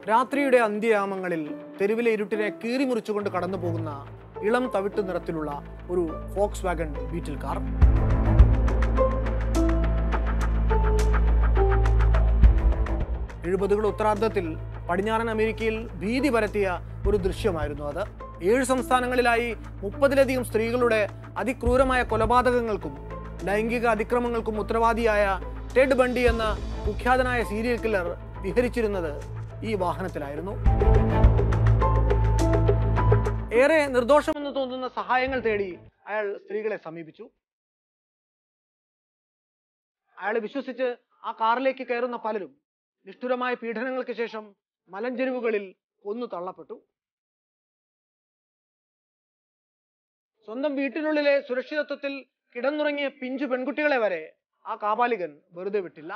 രാത്രിയുടെ അന്ത്യയാമങ്ങളിൽ തെരുവിലെ ഇരുട്ടിനെ കീറിമുറിച്ചുകൊണ്ട് കടന്നു പോകുന്ന ഇളം തവിട്ട് നിറത്തിലുള്ള ഒരു ഫോക്സ് വാഗൺ ബീറ്റിൽ കാർ എഴുപതുകളുടെ ഉത്തരാർദ്ധത്തിൽ പടിഞ്ഞാറൻ അമേരിക്കയിൽ ഭീതി പരത്തിയ ഒരു ദൃശ്യമായിരുന്നു അത് ഏഴ് സംസ്ഥാനങ്ങളിലായി മുപ്പതിലധികം സ്ത്രീകളുടെ അതിക്രൂരമായ കൊലപാതകങ്ങൾക്കും ലൈംഗിക അതിക്രമങ്ങൾക്കും ഉത്തരവാദിയായ ടെഡ് ബണ്ടി എന്ന കുഖ്യാതനായ സീരിയൽ കില്ലർ വിഹരിച്ചിരുന്നത് ഈ വാഹനത്തിലായിരുന്നു ഏറെ നിർദോഷമെന്ന് തോന്നുന്ന സഹായങ്ങൾ തേടി അയാൾ സ്ത്രീകളെ സമീപിച്ചു അയാളെ വിശ്വസിച്ച് ആ കാറിലേക്ക് കയറുന്ന പലരും നിഷ്ഠുരമായ പീഡനങ്ങൾക്ക് ശേഷം മലഞ്ചെരുവുകളിൽ കൊന്നു തള്ളപ്പെട്ടു സ്വന്തം വീട്ടിനുള്ളിലെ സുരക്ഷിതത്വത്തിൽ കിടന്നുറങ്ങിയ പിഞ്ചു പെൺകുട്ടികളെ വരെ ആ കാപാലികൻ വെറുതെ വിട്ടില്ല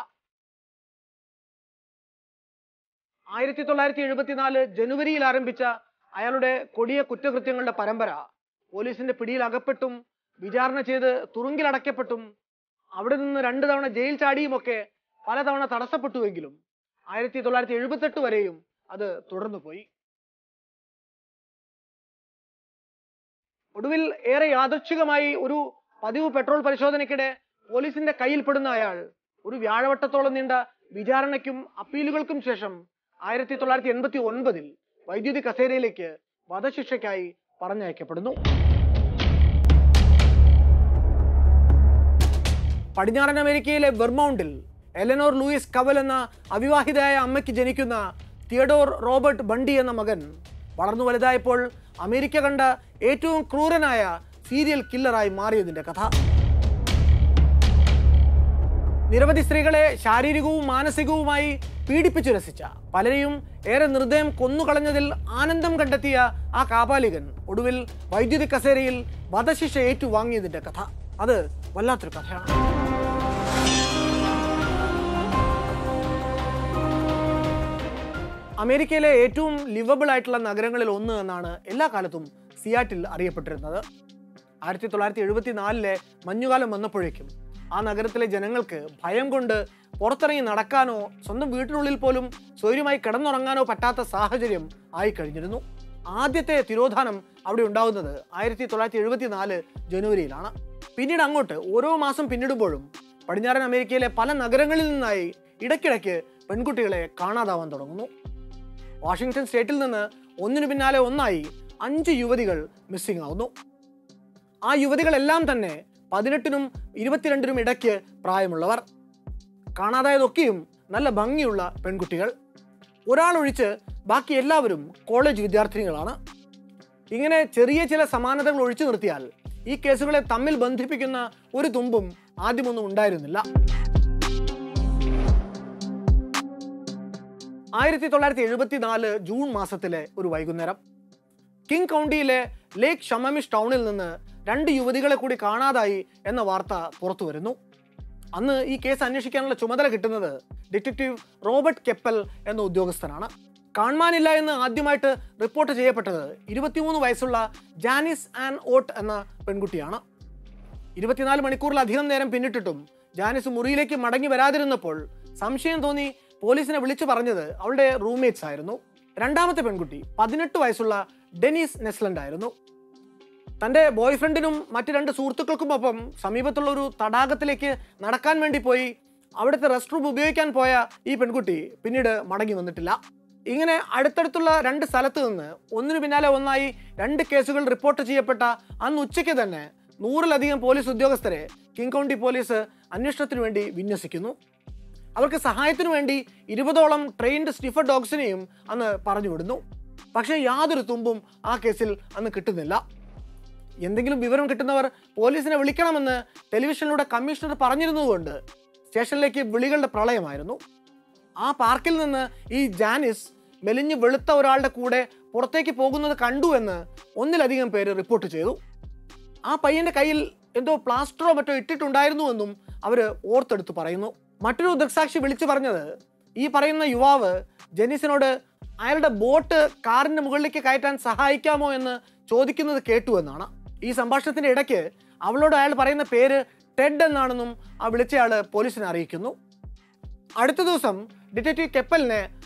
ആയിരത്തി തൊള്ളായിരത്തി എഴുപത്തിനാല് ജനുവരിയിൽ ആരംഭിച്ച അയാളുടെ കൊടിയ കുറ്റകൃത്യങ്ങളുടെ പരമ്പര പോലീസിന്റെ പിടിയിൽ അകപ്പെട്ടും വിചാരണ ചെയ്ത് തുറുങ്കിലടയ്ക്കപ്പെട്ടും അവിടെ നിന്ന് രണ്ടു തവണ ജയിൽ ചാടിയുമൊക്കെ പലതവണ തടസ്സപ്പെട്ടുവെങ്കിലും ആയിരത്തി തൊള്ളായിരത്തി എഴുപത്തെട്ട് വരെയും അത് തുടർന്നു പോയി ഒടുവിൽ ഏറെ യാദൃച്ഛികമായി ഒരു പതിവ് പെട്രോൾ പരിശോധനയ്ക്കിടെ പോലീസിന്റെ കയ്യിൽപ്പെടുന്ന അയാൾ ഒരു വ്യാഴവട്ടത്തോളം നീണ്ട വിചാരണയ്ക്കും അപ്പീലുകൾക്കും ശേഷം ആയിരത്തി തൊള്ളായിരത്തി എൺപത്തി ഒൻപതിൽ വൈദ്യുതി കസേരയിലേക്ക് വധശിക്ഷയ്ക്കായി പറഞ്ഞയക്കപ്പെടുന്നു പടിഞ്ഞാറൻ അമേരിക്കയിലെ വെർമൗണ്ടിൽ എലനോർ ലൂയിസ് കവൽ എന്ന അവിവാഹിതയായ അമ്മയ്ക്ക് ജനിക്കുന്ന തിയഡോർ റോബർട്ട് ബണ്ടി എന്ന മകൻ വളർന്നു വലുതായപ്പോൾ അമേരിക്ക കണ്ട ഏറ്റവും ക്രൂരനായ സീരിയൽ കില്ലറായി മാറിയതിന്റെ കഥ നിരവധി സ്ത്രീകളെ ശാരീരികവും മാനസികവുമായി പീഡിപ്പിച്ചു രസിച്ച പലരെയും ഏറെ നിർദ്ദയം കൊന്നുകളഞ്ഞതിൽ ആനന്ദം കണ്ടെത്തിയ ആ കാപാലികൻ ഒടുവിൽ വൈദ്യുതി കസേരയിൽ വധശിക്ഷ ഏറ്റുവാങ്ങിയതിന്റെ കഥ അത് വല്ലാത്തൊരു കഥയാണ് അമേരിക്കയിലെ ഏറ്റവും ലിവബിൾ ആയിട്ടുള്ള നഗരങ്ങളിൽ ഒന്ന് എന്നാണ് എല്ലാ കാലത്തും സിയാറ്റിൽ അറിയപ്പെട്ടിരുന്നത് ആയിരത്തി തൊള്ളായിരത്തി എഴുപത്തി നാലിലെ മഞ്ഞുകാലം വന്നപ്പോഴേക്കും ആ നഗരത്തിലെ ജനങ്ങൾക്ക് ഭയം കൊണ്ട് പുറത്തിറങ്ങി നടക്കാനോ സ്വന്തം വീട്ടിനുള്ളിൽ പോലും സ്വൈര്യമായി കിടന്നുറങ്ങാനോ പറ്റാത്ത സാഹചര്യം ആയി കഴിഞ്ഞിരുന്നു ആദ്യത്തെ തിരോധാനം അവിടെ ഉണ്ടാവുന്നത് ആയിരത്തി തൊള്ളായിരത്തി എഴുപത്തി നാല് ജനുവരിയിലാണ് പിന്നീട് അങ്ങോട്ട് ഓരോ മാസം പിന്നിടുമ്പോഴും പടിഞ്ഞാറൻ അമേരിക്കയിലെ പല നഗരങ്ങളിൽ നിന്നായി ഇടയ്ക്കിടയ്ക്ക് പെൺകുട്ടികളെ കാണാതാവാൻ തുടങ്ങുന്നു വാഷിംഗ്ടൺ സ്റ്റേറ്റിൽ നിന്ന് ഒന്നിനു പിന്നാലെ ഒന്നായി അഞ്ച് യുവതികൾ മിസ്സിംഗ് ആവുന്നു ആ യുവതികളെല്ലാം തന്നെ പതിനെട്ടിനും ഇരുപത്തിരണ്ടിനും ഇടയ്ക്ക് പ്രായമുള്ളവർ കാണാതായതൊക്കെയും നല്ല ഭംഗിയുള്ള പെൺകുട്ടികൾ ഒരാളൊഴിച്ച് ബാക്കി എല്ലാവരും കോളേജ് വിദ്യാർത്ഥിനികളാണ് ഇങ്ങനെ ചെറിയ ചില സമാനതകൾ ഒഴിച്ചു നിർത്തിയാൽ ഈ കേസുകളെ തമ്മിൽ ബന്ധിപ്പിക്കുന്ന ഒരു തുമ്പും ആദ്യമൊന്നും ഉണ്ടായിരുന്നില്ല ആയിരത്തി തൊള്ളായിരത്തി എഴുപത്തിനാല് ജൂൺ മാസത്തിലെ ഒരു വൈകുന്നേരം കിങ് കൗണ്ടിയിലെ ലേക്ക് ഷമമിഷ് ടൗണിൽ നിന്ന് രണ്ട് യുവതികളെ കൂടി കാണാതായി എന്ന വാർത്ത പുറത്തു വരുന്നു അന്ന് ഈ കേസ് അന്വേഷിക്കാനുള്ള ചുമതല കിട്ടുന്നത് ഡിറ്റക്റ്റീവ് റോബർട്ട് കെപ്പൽ എന്ന ഉദ്യോഗസ്ഥനാണ് കാണാനില്ല എന്ന് ആദ്യമായിട്ട് റിപ്പോർട്ട് ചെയ്യപ്പെട്ടത് ഇരുപത്തിമൂന്ന് വയസ്സുള്ള ജാനിസ് ആൻ ഓട്ട് എന്ന പെൺകുട്ടിയാണ് ഇരുപത്തിനാല് മണിക്കൂറിലധികം നേരം പിന്നിട്ടിട്ടും ജാനിസ് മുറിയിലേക്ക് മടങ്ങി വരാതിരുന്നപ്പോൾ സംശയം തോന്നി പോലീസിനെ വിളിച്ചു പറഞ്ഞത് അവളുടെ റൂംമേറ്റ്സ് ആയിരുന്നു രണ്ടാമത്തെ പെൺകുട്ടി പതിനെട്ട് വയസ്സുള്ള ഡെനീസ് നെസ്ലൻഡ് ആയിരുന്നു തൻ്റെ ബോയ് ഫ്രണ്ടിനും മറ്റ് രണ്ട് സുഹൃത്തുക്കൾക്കുമൊപ്പം സമീപത്തുള്ള ഒരു തടാകത്തിലേക്ക് നടക്കാൻ വേണ്ടി പോയി അവിടുത്തെ റെസ്റ്റ് റൂം ഉപയോഗിക്കാൻ പോയ ഈ പെൺകുട്ടി പിന്നീട് മടങ്ങി വന്നിട്ടില്ല ഇങ്ങനെ അടുത്തടുത്തുള്ള രണ്ട് സ്ഥലത്ത് നിന്ന് ഒന്നിനു പിന്നാലെ ഒന്നായി രണ്ട് കേസുകൾ റിപ്പോർട്ട് ചെയ്യപ്പെട്ട അന്ന് ഉച്ചയ്ക്ക് തന്നെ നൂറിലധികം പോലീസ് ഉദ്യോഗസ്ഥരെ കിങ് കൗണ്ടി പോലീസ് അന്വേഷണത്തിന് വേണ്ടി വിന്യസിക്കുന്നു അവർക്ക് സഹായത്തിനു വേണ്ടി ഇരുപതോളം ട്രെയിൻഡ് സ്റ്റിഫർ ഡോഗ്സിനെയും അന്ന് പറഞ്ഞുവിടുന്നു പക്ഷേ യാതൊരു തുമ്പും ആ കേസിൽ അന്ന് കിട്ടുന്നില്ല എന്തെങ്കിലും വിവരം കിട്ടുന്നവർ പോലീസിനെ വിളിക്കണമെന്ന് ടെലിവിഷനിലൂടെ കമ്മീഷണർ പറഞ്ഞിരുന്നതുകൊണ്ട് സ്റ്റേഷനിലേക്ക് വിളികളുടെ പ്രളയമായിരുന്നു ആ പാർക്കിൽ നിന്ന് ഈ ജാനിസ് മെലിഞ്ഞ് വെളുത്ത ഒരാളുടെ കൂടെ പുറത്തേക്ക് പോകുന്നത് കണ്ടു എന്ന് ഒന്നിലധികം പേര് റിപ്പോർട്ട് ചെയ്തു ആ പയ്യന്റെ കയ്യിൽ എന്തോ പ്ലാസ്റ്ററോ മറ്റോ ഇട്ടിട്ടുണ്ടായിരുന്നുവെന്നും അവർ ഓർത്തെടുത്ത് പറയുന്നു മറ്റൊരു ദൃക്സാക്ഷി വിളിച്ചു പറഞ്ഞത് ഈ പറയുന്ന യുവാവ് ജെനീസിനോട് അയാളുടെ ബോട്ട് കാറിന്റെ മുകളിലേക്ക് കയറ്റാൻ സഹായിക്കാമോ എന്ന് ചോദിക്കുന്നത് കേട്ടു എന്നാണ് ഈ സംഭാഷണത്തിന്റെ ഇടയ്ക്ക് അവളോട് അയാൾ പറയുന്ന പേര് ടെഡ് എന്നാണെന്നും ആ വിളിച്ചയാൾ പോലീസിനെ അറിയിക്കുന്നു അടുത്ത ദിവസം ഡിറ്റക്റ്റീവ് കെപ്പലിനെ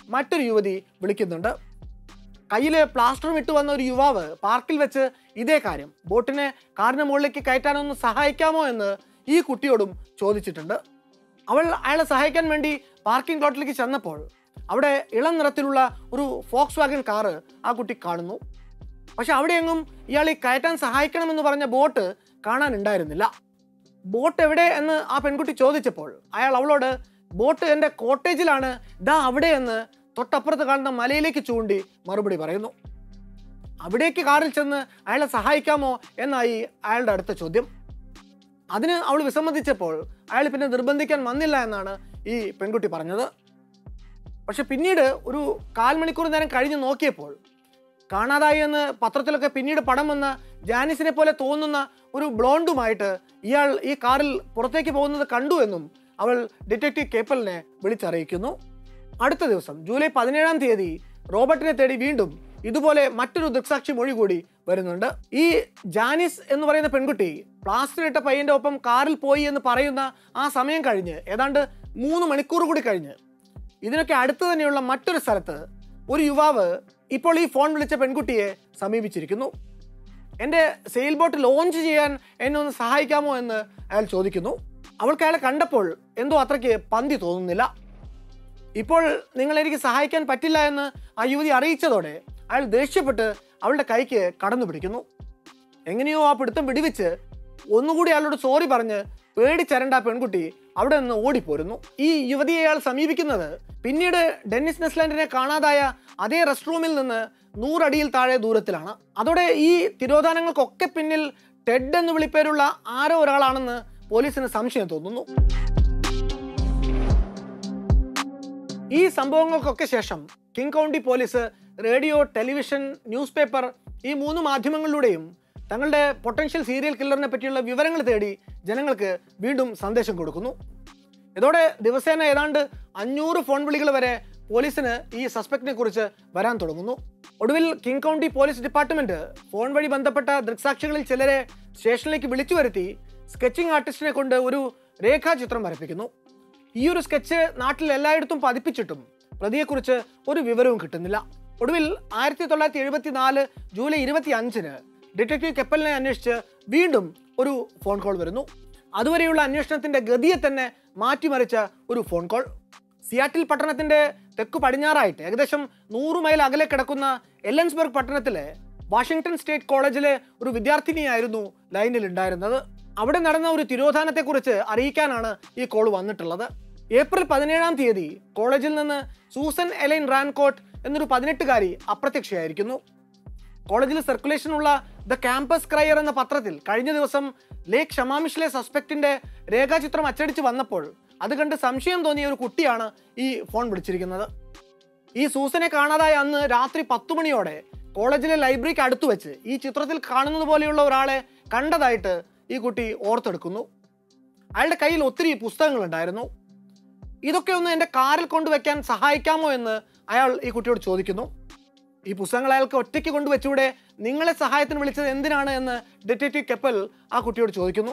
മറ്റൊരു യുവതി വിളിക്കുന്നുണ്ട് കയ്യിൽ പ്ലാസ്റ്ററും ഇട്ട് വന്ന ഒരു യുവാവ് പാർക്കിൽ വെച്ച് ഇതേ കാര്യം ബോട്ടിനെ കാറിന് മുകളിലേക്ക് കയറ്റാനൊന്ന് സഹായിക്കാമോ എന്ന് ഈ കുട്ടിയോടും ചോദിച്ചിട്ടുണ്ട് അവൾ അയാളെ സഹായിക്കാൻ വേണ്ടി പാർക്കിംഗ് പ്ലോട്ടിലേക്ക് ചെന്നപ്പോൾ അവിടെ ഇളം നിറത്തിലുള്ള ഒരു ഫോക്സ് വാഗൻ കാറ് ആ കുട്ടി കാണുന്നു പക്ഷെ അവിടെയെങ്ങും ഇയാൾ ഈ കയറ്റാൻ സഹായിക്കണമെന്ന് പറഞ്ഞ ബോട്ട് കാണാനുണ്ടായിരുന്നില്ല ബോട്ട് എവിടെ എന്ന് ആ പെൺകുട്ടി ചോദിച്ചപ്പോൾ അയാൾ അവളോട് ബോട്ട് എൻ്റെ കോട്ടേജിലാണ് ദാ അവിടെ എന്ന് തൊട്ടപ്പുറത്ത് കാണുന്ന മലയിലേക്ക് ചൂണ്ടി മറുപടി പറയുന്നു അവിടേക്ക് കാറിൽ ചെന്ന് അയാളെ സഹായിക്കാമോ എന്നായി അയാളുടെ അടുത്ത ചോദ്യം അതിന് അവൾ വിസമ്മതിച്ചപ്പോൾ അയാൾ പിന്നെ നിർബന്ധിക്കാൻ വന്നില്ല എന്നാണ് ഈ പെൺകുട്ടി പറഞ്ഞത് പക്ഷെ പിന്നീട് ഒരു കാൽ മണിക്കൂർ നേരം കഴിഞ്ഞ് നോക്കിയപ്പോൾ കാണാതായി എന്ന് പത്രത്തിലൊക്കെ പിന്നീട് പടം വന്ന ജാനിസിനെ പോലെ തോന്നുന്ന ഒരു ബ്ലോണ്ടുമായിട്ട് ഇയാൾ ഈ കാറിൽ പുറത്തേക്ക് പോകുന്നത് കണ്ടു എന്നും അവൾ ഡിറ്റക്റ്റീവ് കേപ്പലിനെ വിളിച്ചറിയിക്കുന്നു അടുത്ത ദിവസം ജൂലൈ പതിനേഴാം തീയതി റോബർട്ടിനെ തേടി വീണ്ടും ഇതുപോലെ മറ്റൊരു ദൃക്സാക്ഷി മൊഴി കൂടി വരുന്നുണ്ട് ഈ ജാനിസ് എന്ന് പറയുന്ന പെൺകുട്ടി പ്ലാസ്റ്റർ ഇട്ട പയ്യന്റെ ഒപ്പം കാറിൽ പോയി എന്ന് പറയുന്ന ആ സമയം കഴിഞ്ഞ് ഏതാണ്ട് മൂന്ന് മണിക്കൂർ കൂടി കഴിഞ്ഞ് ഇതിനൊക്കെ അടുത്ത് തന്നെയുള്ള മറ്റൊരു സ്ഥലത്ത് ഒരു യുവാവ് ഇപ്പോൾ ഈ ഫോൺ വിളിച്ച പെൺകുട്ടിയെ സമീപിച്ചിരിക്കുന്നു എൻ്റെ സെയിൽ ബോട്ട് ലോഞ്ച് ചെയ്യാൻ എന്നെ ഒന്ന് സഹായിക്കാമോ എന്ന് അയാൾ ചോദിക്കുന്നു അവൾക്ക് അയാളെ കണ്ടപ്പോൾ എന്തോ അത്രയ്ക്ക് പന്തി തോന്നുന്നില്ല ഇപ്പോൾ നിങ്ങൾ എനിക്ക് സഹായിക്കാൻ പറ്റില്ല എന്ന് ആ യുവതി അറിയിച്ചതോടെ അയാൾ ദേഷ്യപ്പെട്ട് അവളുടെ കൈക്ക് കടന്നു പിടിക്കുന്നു എങ്ങനെയോ ആ പിടുത്തം പിടിവെച്ച് ഒന്നുകൂടി അയാളോട് സോറി പറഞ്ഞ് പേടിച്ചരണ്ട ആ പെൺകുട്ടി അവിടെ നിന്ന് ഓടിപ്പോരുന്നു ഈ യുവതിയെ അയാൾ സമീപിക്കുന്നത് പിന്നീട് ഡെന്നിസ് നെസ്ലാൻഡിനെ കാണാതായ അതേ റെസ്റ്റ് റൂമിൽ നിന്ന് നൂറടിയിൽ താഴെ ദൂരത്തിലാണ് അതോടെ ഈ തിരോധാനങ്ങൾക്കൊക്കെ പിന്നിൽ ടെഡ് എന്ന് വിളിപ്പേരുള്ള ആരോ ഒരാളാണെന്ന് പോലീസിന് സംശയം തോന്നുന്നു ഈ സംഭവങ്ങൾക്കൊക്കെ ശേഷം King County police radio television newspaper ഈ മൂന്ന് മാധ്യമങ്ങളിലൂടെയും തങ്ങളുടെ പൊട്ടൻഷ്യൽ സീരിയൽ കില്ലറിനെ പറ്റിയുള്ള വിവരങ്ങൾ തേടി ജനങ്ങൾക്ക് വീണ്ടും സന്ദേശം കൊടുക്കുന്നു ഇതോടെ ദിവസേന ഏതാണ്ട് അഞ്ഞൂറ് ഫോൺ വിളികൾ വരെ പോലീസിന് ഈ സസ്പെക്റ്റിനെ കുറിച്ച് വരാൻ തുടങ്ങുന്നു ഒടുവിൽ King County police department phone വഴി ബന്ധപ്പെട്ട ദൃക്സാക്ഷികളിൽ ചിലരെ സ്റ്റേഷനിലേക്ക് വിളിച്ചു വരുത്തി സ്കെച്ചിങ് ആർട്ടിസ്റ്റിനെ കൊണ്ട് ഒരു രേഖാചിത്രം വരപ്പിക്കുന്നു ഈ ഒരു സ്കെച്ച് നാട്ടിൽ എല്ലായിടത്തും പതിപ്പിച്ചിട്ടും പ്രതിയെക്കുറിച്ച് ഒരു വിവരവും കിട്ടുന്നില്ല ഒടുവിൽ ആയിരത്തി തൊള്ളായിരത്തി എഴുപത്തി നാല് ജൂലൈ ഇരുപത്തി അഞ്ചിന് ഡിറ്റക്റ്റീവ് കെപ്പലിനെ അന്വേഷിച്ച് വീണ്ടും ഒരു ഫോൺ കോൾ വരുന്നു അതുവരെയുള്ള അന്വേഷണത്തിന്റെ ഗതിയെ തന്നെ മാറ്റിമറിച്ച ഒരു ഫോൺ കോൾ സിയാറ്റിൽ പട്ടണത്തിന്റെ തെക്കു പടിഞ്ഞാറായിട്ട് ഏകദേശം നൂറ് മൈൽ അകലെ കിടക്കുന്ന എല്ലൻസ്ബർഗ് പട്ടണത്തിലെ വാഷിംഗ്ടൺ സ്റ്റേറ്റ് കോളേജിലെ ഒരു വിദ്യാർത്ഥിനിയായിരുന്നു ലൈനിൽ ഉണ്ടായിരുന്നത് അവിടെ നടന്ന ഒരു തിരോധാനത്തെക്കുറിച്ച് അറിയിക്കാനാണ് ഈ കോൾ വന്നിട്ടുള്ളത് ഏപ്രിൽ പതിനേഴാം തീയതി കോളേജിൽ നിന്ന് സൂസൻ എലൈൻ റാൻകോട്ട് എന്നൊരു പതിനെട്ടുകാരി അപ്രത്യക്ഷയായിരിക്കുന്നു കോളേജിൽ സർക്കുലേഷനുള്ള ദ ക്യാമ്പസ് ക്രയർ എന്ന പത്രത്തിൽ കഴിഞ്ഞ ദിവസം ലേക്ക് ഷമാമിഷിലെ സസ്പെക്റ്റിന്റെ രേഖാചിത്രം അച്ചടിച്ച് വന്നപ്പോൾ അത് കണ്ട് സംശയം തോന്നിയ ഒരു കുട്ടിയാണ് ഈ ഫോൺ വിളിച്ചിരിക്കുന്നത് ഈ സൂസനെ കാണാതായ അന്ന് രാത്രി പത്തു മണിയോടെ കോളേജിലെ ലൈബ്രറിക്ക് അടുത്ത് വെച്ച് ഈ ചിത്രത്തിൽ കാണുന്നത് പോലെയുള്ള ഒരാളെ കണ്ടതായിട്ട് ഈ കുട്ടി ഓർത്തെടുക്കുന്നു അയാളുടെ കയ്യിൽ ഒത്തിരി പുസ്തകങ്ങളുണ്ടായിരുന്നു ഇതൊക്കെ ഒന്ന് എൻ്റെ കാറിൽ കൊണ്ടുവയ്ക്കാൻ സഹായിക്കാമോ എന്ന് അയാൾ ഈ കുട്ടിയോട് ചോദിക്കുന്നു ഈ പുസ്തകങ്ങൾ അയാൾക്ക് ഒറ്റയ്ക്ക് കൊണ്ടുവച്ചൂടെ നിങ്ങളെ സഹായത്തിന് വിളിച്ചത് എന്തിനാണ് എന്ന് ഡിറ്റക്റ്റീവ് കെപ്പൽ ആ കുട്ടിയോട് ചോദിക്കുന്നു